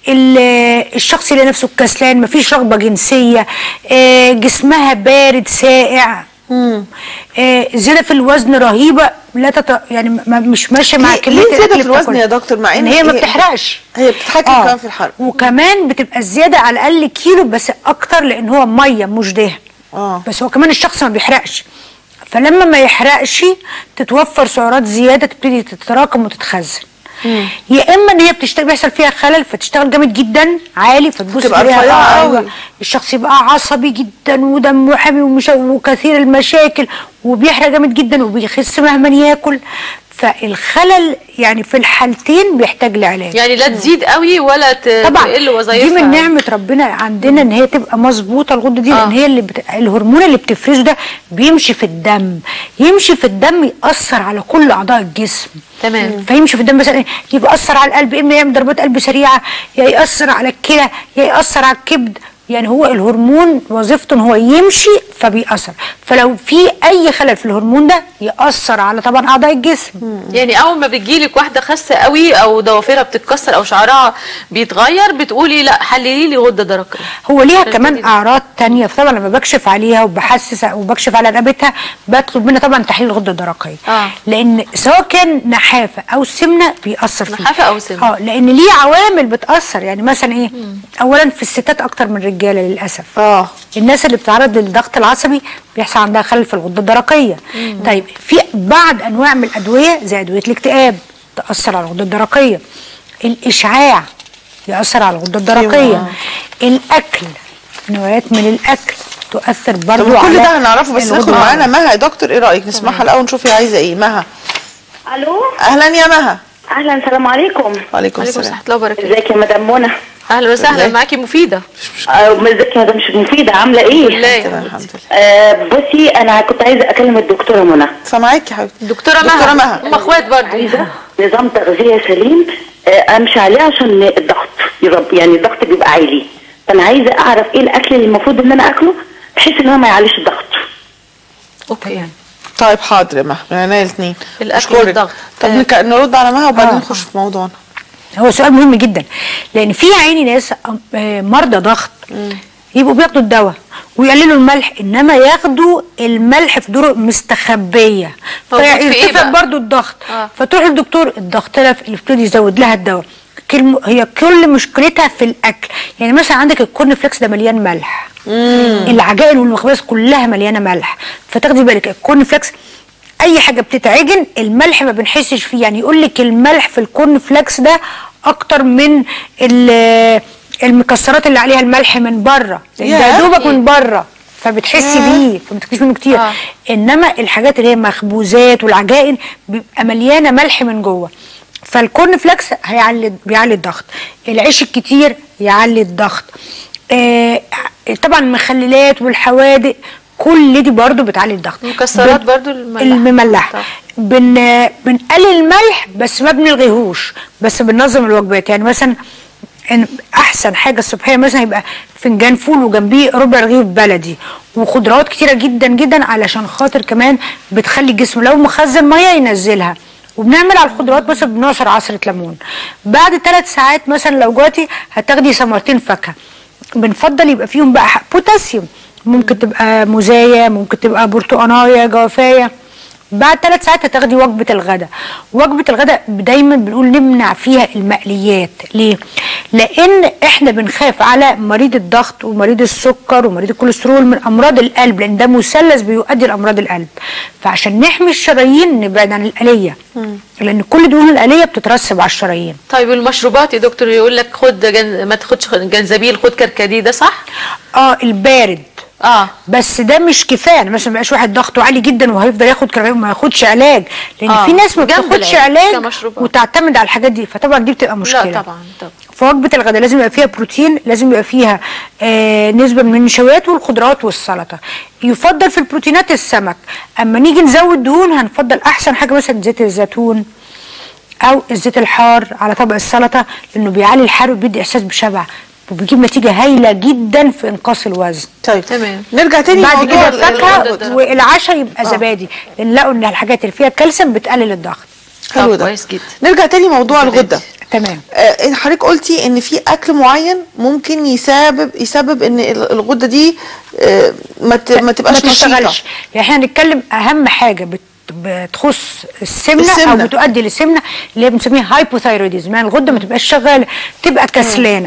ال- الشخص يلاقي نفسه كسلان مفيش رغبه جنسيه آه، جسمها بارد ساقع آه، زياده في الوزن رهيبه لا تت... يعني ما- مش ماشيه مع ليه- كميه ليه زيادة الأكل في الوزن بتاكلها. يا دكتور؟ مع ان إن هي ما هي- بتحرقش هي بتتحكم كمان في الحرق. وكمان بتبقى الزياده على الاقل كيلو بس اكتر لان هو ميه مش دهن اه بس هو كمان الشخص ما بيحرقش فلما ما يحرقش تتوفر سعرات زياده تبتدي تتراكم وتتخزن يا اما ان هي بتشتغل بيحصل فيها خلل فتشتغل جامد جدا عالي فتبص تبقى تلاقيها- رفيعة آه، قوي. أيوة. الشخص يبقى عصبي جدا ودمه حامي ومش وكثير المشاكل وبيحرق جامد جدا وبيخس مهما ياكل فالخلل يعني في الحالتين بيحتاج لعلاج يعني لا تزيد قوي ولا ت- طبعا تقل وظايفها دي من نعمه ربنا عندنا ان هي تبقى مظبوطه الغده دي آه. لان هي اللي بت... الهرمون اللي بتفرزه ده بيمشي في الدم يمشي في الدم ياثر على كل اعضاء الجسم تمام. فيمشي في الدم مثلا يبقى ياثر على القلب اما يعمل ضربات قلب سريعه يا ياثر على الكلى يا ياثر على الكبد يعني هو الهرمون وظيفته ان هو يمشي فبيأثر فلو في اي خلل في الهرمون ده يأثر على طبعا اعضاء الجسم يعني اول ما بتجيلك واحده خاسه قوي او ضوافرها بتتكسر او شعرها بيتغير بتقولي لا حللي لي غده درقيه هو ليها عشان كمان تبتدي- اعراض تانية فطبعا لما بكشف عليها وبحسس وبكشف على رقبتها بطلب منها طبعا تحليل الغده الدرقيه آه. لان سواء كان نحافه او سمنه بيأثر فيه نحافة أو سمنة. اه لان ليه عوامل بتأثر يعني مثلا ايه اولا في الستات اكتر من الرجاله للاسف اه الناس اللي بتتعرض للضغط العصبي بيحصل عندها خلل في الغده الدرقيه طيب في بعض انواع من الادويه زي ادويه الاكتئاب تاثر على الغده الدرقيه الاشعاع ياثر على الغده الدرقيه الاكل نوعيات من الاكل تؤثر برضو طب على كل ده هنعرفه بس ناخد الغدة. معانا مها يا دكتور ايه رايك نسمعها الاول نشوف هي عايزه ايه مها الو اهلا يا مها اهلا السلام عليكم وعليكم عليكم السلام ورحمه الله وبركاته ازيك يا مدام منى اهلا وسهلا ازيك؟ معاكي مفيده آه، ازيك يا مدام مش مفيده عامله ايه بالله تمام الحمد لله آه بصي انا كنت عايزه اكلم الدكتوره منى سامعاكي يا حبيبتي دكتوره دكتورة مها مها. هم اخوات برضه عايزه نظام تغذيه سليم آه امشي عليه عشان الضغط يرب يعني الضغط بيبقى عالي فانا عايزه اعرف ايه الاكل اللي المفروض ان انا اكله بحيث ان هو ما يعليش الضغط اوكي طيب حاضر يا مها من عينيا الاثنين الأكل والضغط. طب آه. نك- نرد على مها وبعدين نخش في موضوعنا هو سؤال مهم جدا لان في عيني ناس آه، مرضى ضغط يبقوا بياخدوا الدواء ويقللوا الملح انما ياخدوا الملح في طرق مستخبيه موجود في إيه فيرتفع بقى؟ برضو الضغط آه. فتروح للدكتور الضغط لها يبتدي يزود لها الدواء كل هي كل مشكلتها في الاكل يعني مثلا عندك الكورن فليكس ده مليان ملح العجائن والمخبزات كلها مليانه ملح فتاخدي بالك الكورن فليكس اي حاجه بتتعجن الملح ما بنحسش فيه يعني يقول لك الملح في الكورن فليكس ده اكتر من ال- المكسرات اللي عليها الملح من بره ده ياه. يا دوبك من بره فبتحسي بيه فما بتاكليش منه كتير آه. انما الحاجات اللي هي مخبوزات والعجائن بيبقى مليانه ملح من جوه فالكورن فليكس هيعلي بيعلي الضغط العيش الكتير يعلي الضغط آه طبعا المخللات والحوادق كل دي برضو بتعلي الضغط المكسرات بن- برضو المملحة. المملحه طبعا. بن بنقلل الملح بس ما بنلغيهوش بس بننظم الوجبات يعني مثلا إن احسن حاجه الصبحيه مثلا يبقى فنجان فول وجنبيه ربع رغيف بلدي وخضروات كتيره جدا جدا علشان خاطر كمان بتخلي الجسم لو مخزن ميه ينزلها وبنعمل على الخضروات مثلا بنعصر عصره ليمون بعد ثلاث ساعات مثلا لو جوعتي هتاخدي ثمرتين فاكهه بنفضل يبقى فيهم بقى بوتاسيوم ممكن تبقى موزايه ممكن تبقى برتقانايه جوافايه بعد ثلاث ساعات هتاخدي وجبه الغداء وجبه الغداء دايما بنقول نمنع فيها المقليات ليه لان احنا بنخاف على مريض الضغط ومريض السكر ومريض الكوليسترول من امراض القلب لان ده مثلث بيؤدي لامراض القلب فعشان نحمي الشرايين نبعد عن الآلية لان كل دهون الآلية بتترسب على الشرايين طيب والمشروبات يا دكتور يقول لك خد جن... ما تاخدش جنزبيل خد كركديه ده صح؟ اه البارد اه بس ده مش كفايه يعني مثلا ما يبقاش واحد ضغطه عالي جدا وهيفضل ياخد كركديه وما ياخدش علاج لان آه، في ناس ما جنب بتاخدش العلاج علاج كمشروبات. وتعتمد على الحاجات دي فطبعا دي بتبقى مشكله لا طبعا طبعا فوجبة الغداء لازم يبقى فيها بروتين لازم يبقى فيها آه نسبة من النشويات والخضروات والسلطة يفضل في البروتينات السمك أما نيجي نزود دهون هنفضل أحسن حاجة مثلا زيت الزيتون أو الزيت الحار على طبق السلطة لأنه بيعلي الحرق وبيدي إحساس بشبع وبيجيب نتيجة هايلة جدا في إنقاص الوزن طيب تمام نرجع تاني بعد لموضوع كده ال- الفاكهة الغدة. والعشاء يبقى زبادي لأن لقوا إن الحاجات اللي فيها كالسيوم بتقلل الضغط حلو طب ده كويس جدا نرجع تاني موضوع الغده تمام آه، حضرتك قلتي ان في اكل معين ممكن يسبب يسبب ان ال- الغده دي آه، ما ت- ما ما تبقاش نشيطه تشتغلش يعني احنا هنتكلم اهم حاجه بت بتخص السمنه, السمنة. او بتؤدي للسمنه اللي هي بنسميها هايبوثايروديزم يعني الغده ما تبقاش شغاله تبقى كسلانه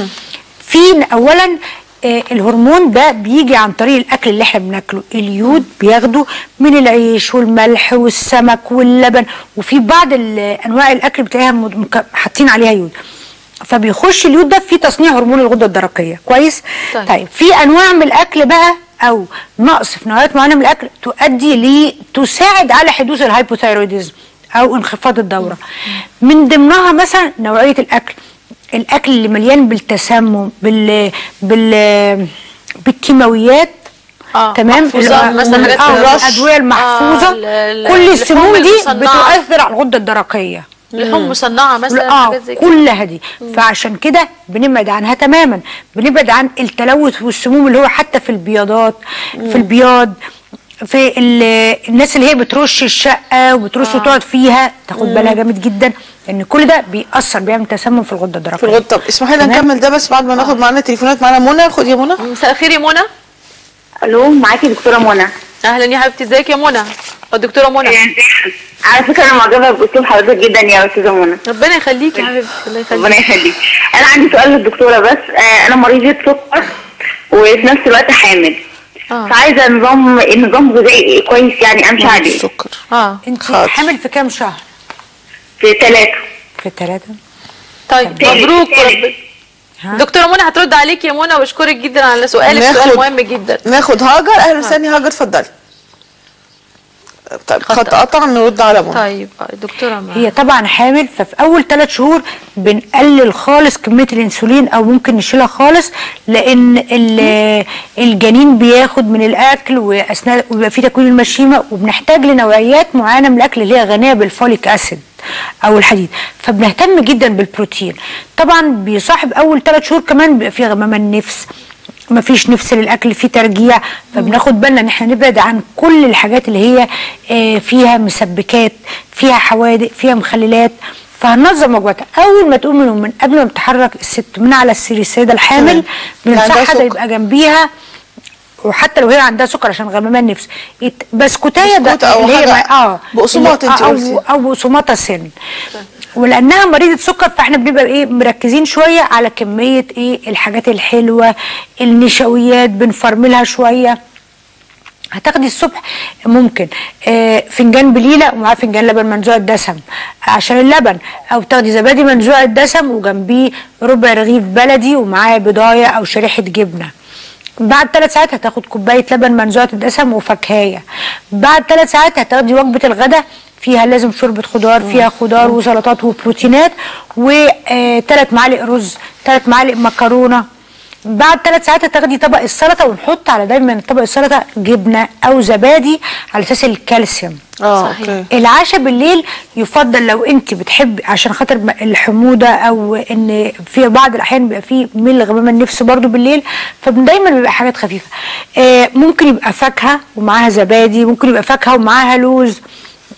في اولا آه، الهرمون ده بيجي عن طريق الاكل اللي احنا بناكله اليود بياخده من العيش والملح والسمك واللبن وفي بعض ال- انواع الاكل بتلاقيها مد- مك- حاطين عليها يود فبيخش اليود ده في تصنيع هرمون الغده الدرقيه كويس طيب. طيب في انواع من الاكل بقى او نقص في نوعيات معينه من الاكل تؤدي ل تساعد على حدوث الهايبوثايروديزم او انخفاض الدوره من ضمنها مثلا نوعيه الاكل الاكل اللي مليان بالتسمم بال بال بالكيماويات آه، تمام محفوظات ال- مثلا حاجات آه، الرش. الادويه المحفوظه آه، ال- ال- كل السموم اللحوم دي المصنعة. بتؤثر على الغده الدرقيه لحوم مصنعه مثلا اه حاجات زي كده كلها دي فعشان كده بنبعد عنها تماما بنبعد عن التلوث والسموم اللي هو حتى في البياضات في البياض في ال- الناس اللي هي بترش الشقه وبترش وتقعد فيها تاخد بالها جامد جدا ان كل ده بيأثر بيعمل تسمم في الغده الدرقيه في الغده طب اسمحي لنا تمام؟ نكمل ده بس بعد ما ناخد معانا تليفونات معانا منى خد يا منى مساء الخير يا منى الو معاكي دكتوره منى اهلا يا حبيبتي ازيك يا منى الدكتوره منى على فكره انا معجبه باسلوب حضرتك جدا يا استاذه منى ربنا يخليكي يا حبيبتي الله ربنا يخليك يخليك انا عندي سؤال للدكتوره بس آه انا مريضه سكر وفي نفس الوقت حامل آه. فعايزه نظام نظام غذائي كويس يعني امشي عليه السكر اه انت حاضر. حامل في كام شهر في ثلاثه في الثلاثه طيب تالت- مبروك تالت. ورب- دكتوره منى هترد عليك يا منى واشكرك جدا على سؤالك سؤال ناخد- مهم جدا ناخد هاجر اهلا وسهلا هاجر اتفضلي طيب خط قطع نرد على منى طيب دكتوره ما. هي طبعا حامل ففي اول ثلاث شهور بنقلل خالص كميه الانسولين او ممكن نشيلها خالص لان ال- الجنين بياخد من الاكل واثناء ويبقى في تكوين المشيمه وبنحتاج لنوعيات معينه من الاكل اللي هي غنيه بالفوليك اسيد او الحديد فبنهتم جدا بالبروتين طبعا بيصاحب اول ثلاث شهور كمان بيبقى فيه غمامه النفس ما فيش نفس للاكل في ترجيع فبناخد بالنا ان احنا نبعد عن كل الحاجات اللي هي آه، فيها مسبكات فيها حوادق فيها مخللات فهننظم وجباتها اول ما تقوم من النوم، من قبل ما بتحرك الست من على السرير السيده الحامل اللي عندها بننصحها سكر. ده يبقى جنبيها وحتى لو هي عندها سكر عشان غمامان النفس يت- بسكوتايه ده بسكوت أو اللي هي حاجة ما- اه بقسماط اللي- انت آه، قلتي. او او بقسماطه سن ولانها مريضه سكر فاحنا بنبقى ايه مركزين شويه على كميه ايه الحاجات الحلوه النشويات بنفرملها شويه هتاخدي الصبح ممكن آه فنجان بليله ومعاه فنجان لبن منزوع الدسم عشان اللبن او تاخدي زبادي منزوع الدسم وجنبيه ربع رغيف بلدي ومعاه بضايه او شريحه جبنه بعد ثلاث ساعات هتاخد كوبايه لبن منزوعه الدسم وفاكهيه بعد ثلاث ساعات هتاخدي وجبه الغداء فيها لازم شوربه خضار فيها خضار وسلطات وبروتينات وثلاث معالق رز ثلاث معالق مكرونه بعد ثلاث ساعات هتاخدي طبق السلطه ونحط على دايما طبق السلطه جبنه او زبادي على اساس الكالسيوم اه صحيح. اوكي العشاء بالليل يفضل لو انت بتحبي عشان خاطر م- الحموضه او ان في بعض الاحيان بيبقى في ميل غمام النفس برضو بالليل فدايما بيبقى حاجات خفيفه آه ممكن يبقى فاكهه ومعاها زبادي ممكن يبقى فاكهه ومعاها لوز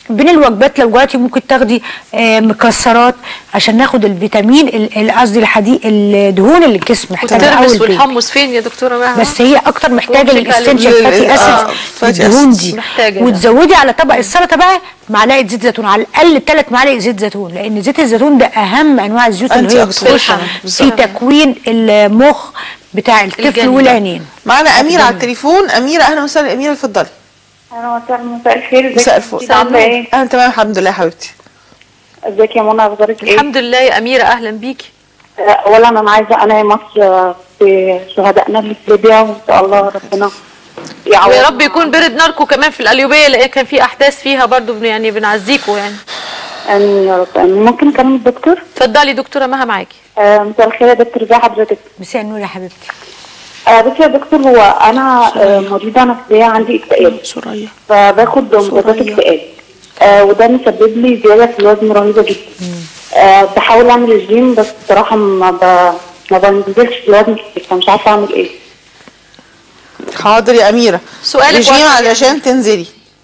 بين الوجبات لو جوعتي ممكن تاخدي آه، مكسرات عشان ناخد الفيتامين ال- ال- قصدي الحديد الدهون اللي الجسم محتاجها والترمس أول بيت. والحمص فين يا دكتوره مها بس هي اكتر محتاجه ومش للاسنشال لل- فاتي آه، اسيد fatty الدهون acids. دي محتاجة ده. وتزودي على طبق السلطه بقى معلقه زيت زيتون على الاقل ثلاث معالق زيت زيتون لان زيت الزيتون ده اهم انواع الزيوت اللي هي Antioxidant. بتخش في تكوين المخ بتاع الطفل الجنين. والعينين معانا اميره على التليفون اميره اهلا وسهلا اميره اتفضلي اهلا وسهلا مساء الخير ازيك مساء يا الفل ستي؟ عامله ايه؟ اهلا تمام الحمد لله يا حبيبتي ازيك يا منى اخبارك ايه؟ الحمد لله يا اميره اهلا بيكي آه، اولا انا عايزه انا مصر آه، في شهدائنا اللي في ليبيا وان شاء الله ربنا يعوض ويا رب يكون برد ناركم كمان في القليوبيه لان كان في احداث فيها برضو بن- يعني بنعزيكم يعني امين يا رب آمين. ممكن اكلم الدكتور؟ اتفضلي دكتوره مها معاكي آه، مساء الخير يا دكتور ازي حضرتك؟ مساء النور يا حبيبتي آه بصي يا دكتور هو انا آه، مريضه نفسيه عندي اكتئاب سوريا فباخد مضادات اكتئاب آه وده مسبب لي زياده في الوزن رهيبه جدا آه بحاول اعمل الجيم بس بصراحه ما ب... ما بنزلش في الوزن كتير فمش عارفه اعمل ايه حاضر يا اميره سؤالك رجيم واحد. علشان تنزلي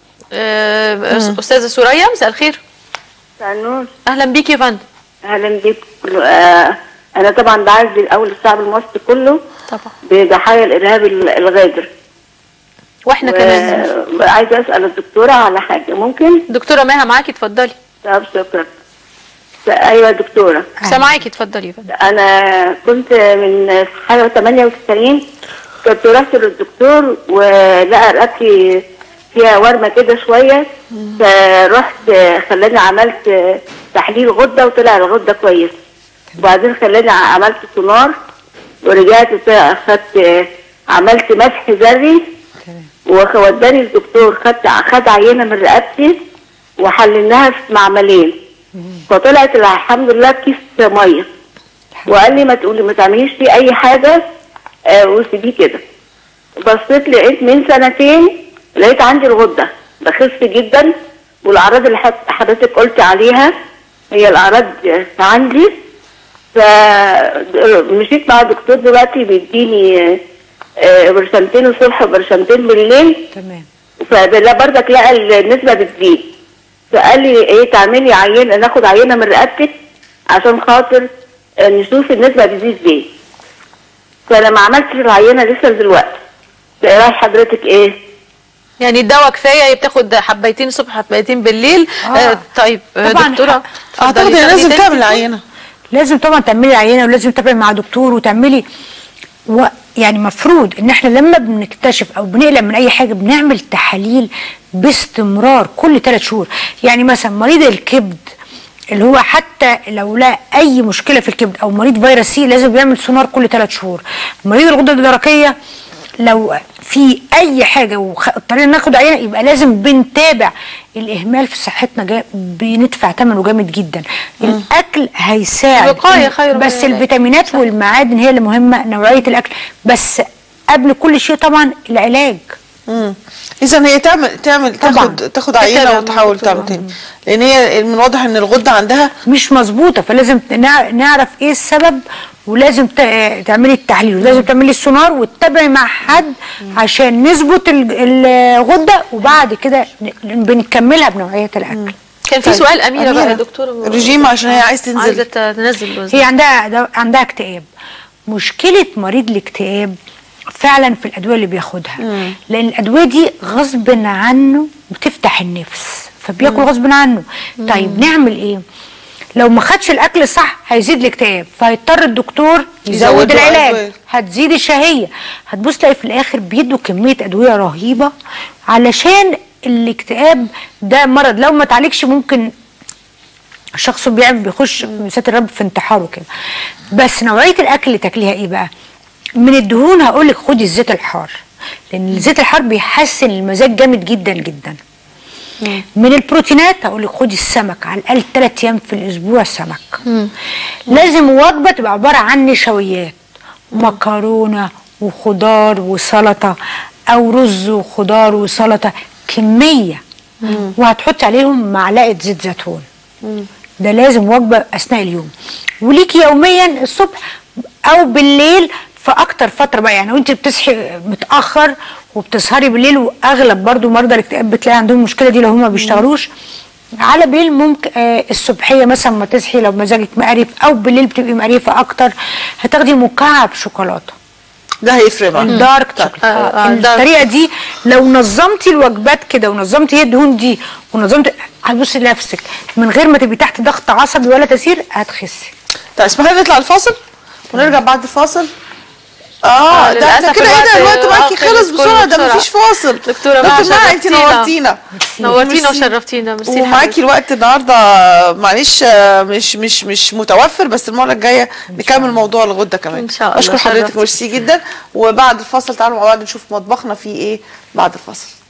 آه، استاذه سوريا مساء الخير نور اهلا بيكي يا فندم اهلا بيك آه انا طبعا بعزي الاول الشعب المصري كله طبعا بضحايا الارهاب ال- الغادر واحنا كمان عايزه اسال الدكتوره على حاجه ممكن دكتوره مها معاكي اتفضلي طب شكرا ايوه يا دكتوره سامعاكي اتفضلي يا فندم انا كنت من حاجه 98 كنت رحت للدكتور ولقى رقبتي فيها ورمه كده شويه فرحت خلاني عملت تحليل غده وطلع الغده كويس وبعدين خلاني عملت سونار ورجعت خدت عملت مسح ذري ووداني الدكتور خدت خد عينه من رقبتي وحللناها في معملين فطلعت الحمد لله كيس ميه وقال لي ما تقولي ما تعمليش فيه اي حاجه آه وسيبيه كده بصيت لقيت من سنتين لقيت عندي الغده بخس جدا والاعراض اللي حت- حضرتك قلت عليها هي الاعراض عندي فمشيت مع الدكتور دلوقتي بيديني آه، برشامتين الصبح وبرشامتين بالليل تمام فلا برضك لقى النسبة بتزيد فقال لي ايه تعملي عينة ناخد عينة من رقبتك عشان خاطر آه، نشوف النسبة بتزيد ازاي فانا ما عملتش العينة لسه دلوقتي رأي حضرتك ايه؟ يعني الدواء كفايه هي بتاخد حبيتين الصبح حبيتين بالليل آه. آه طيب آه طبعاً دكتوره اعتقد اتفضلي، هي لازم تاخدي تعمل تاني؟ عينه لازم طبعا تعملي عينه ولازم تتابعي مع دكتور وتعملي و يعني مفروض ان احنا لما بنكتشف او بنقلق من اي حاجه بنعمل تحاليل باستمرار كل ثلاث شهور يعني مثلا مريض الكبد اللي هو حتى لو لا اي مشكله في الكبد او مريض فيروس سي لازم بيعمل سونار كل ثلاث شهور مريض الغده الدرقيه لو في اي حاجه واضطرينا ناخد عينه يبقى لازم بنتابع الاهمال في صحتنا جا بندفع ثمنه جامد جدا الاكل هيساعد الوقاية خير من بس العلاج. الفيتامينات والمعادن هي اللي مهمه نوعيه الاكل بس قبل كل شيء طبعا العلاج اذا هي تعمل تعمل طبعاً. تاخد تاخد عينه تتابع وتحاول تعمل تاني لان هي من واضح ان الغده عندها مش مظبوطه فلازم نع- نعرف ايه السبب ولازم ت- تعملي التحليل ولازم تعملي السونار وتتابعي مع حد عشان نظبط ال- الغده وبعد كده ن- بنكملها بنوعيه الاكل كان في طيب، سؤال اميره بقى يا أميرة، دكتوره رجيم عشان هي عايز تنزل. عايزه تنزل الوزن هي عندها ده- عندها اكتئاب مشكله مريض الاكتئاب فعلا في الادويه اللي بياخدها لان الادويه دي غصب عنه بتفتح النفس فبياكل غصب عنه طيب نعمل ايه لو ما خدش الاكل الصح هيزيد الاكتئاب فهيضطر الدكتور يزود يزود له العلاج أدوية. هتزيد الشهيه هتبص تلاقي في الاخر بيدوا كميه ادويه رهيبه علشان الاكتئاب ده مرض لو ما تعالجش ممكن الشخص بيعمل بيخش في مسات الرب في انتحاره كده بس نوعيه الاكل اللي تاكليها ايه بقى من الدهون هقول لك خدي الزيت الحار لان الزيت الحار بيحسن المزاج جامد جدا جدا من البروتينات هقول لك خدي السمك على الاقل ثلاث ايام في الاسبوع سمك لازم وجبه تبقى عباره عن نشويات مكرونه وخضار وسلطه او رز وخضار وسلطه كميه وهتحطي عليهم معلقه زيت زيتون ده لازم وجبه اثناء اليوم وليكي يوميا الصبح او بالليل في اكتر فتره بقى يعني وانت بتصحي متاخر وبتسهري بالليل واغلب برضو مرضى الاكتئاب بتلاقي عندهم المشكله دي لو هم ما بيشتغلوش على بالليل ممكن آه الصبحيه مثلا ما تصحي لو مزاجك مقرف او بالليل بتبقي مقرفه اكتر هتاخدي مكعب شوكولاته ده هيفرق معاك الدارك شوكولاته آه، آه الدارك. الطريقه دي لو نظمتي الوجبات كده ونظمتي هي الدهون دي ونظمتي هتبصي لنفسك من غير ما تبقي تحت ضغط عصبي ولا تسير هتخسي طيب اسمحي لي نطلع الفاصل ونرجع بعد الفاصل اه آه، ده احنا للأسف كده ايه ده الوقت- الوقت معاكي آه، خلص خلص كله بسرعه ده بسرعة. مفيش فاصل دكتورة دكتور مها مها انت شرفتينا. نورتينا نورتينا ميرسي. وشرفتينا ميرسي ومعاكي لحضرتك. الوقت النهارده معلش آه، مش مش مش متوفر بس المره الجايه نكمل موضوع الغده كمان إن شاء الله. بشكر حضرتك شرفتي. ميرسي جدا وبعد الفاصل تعالوا مع بعض نشوف مطبخنا فيه ايه بعد الفاصل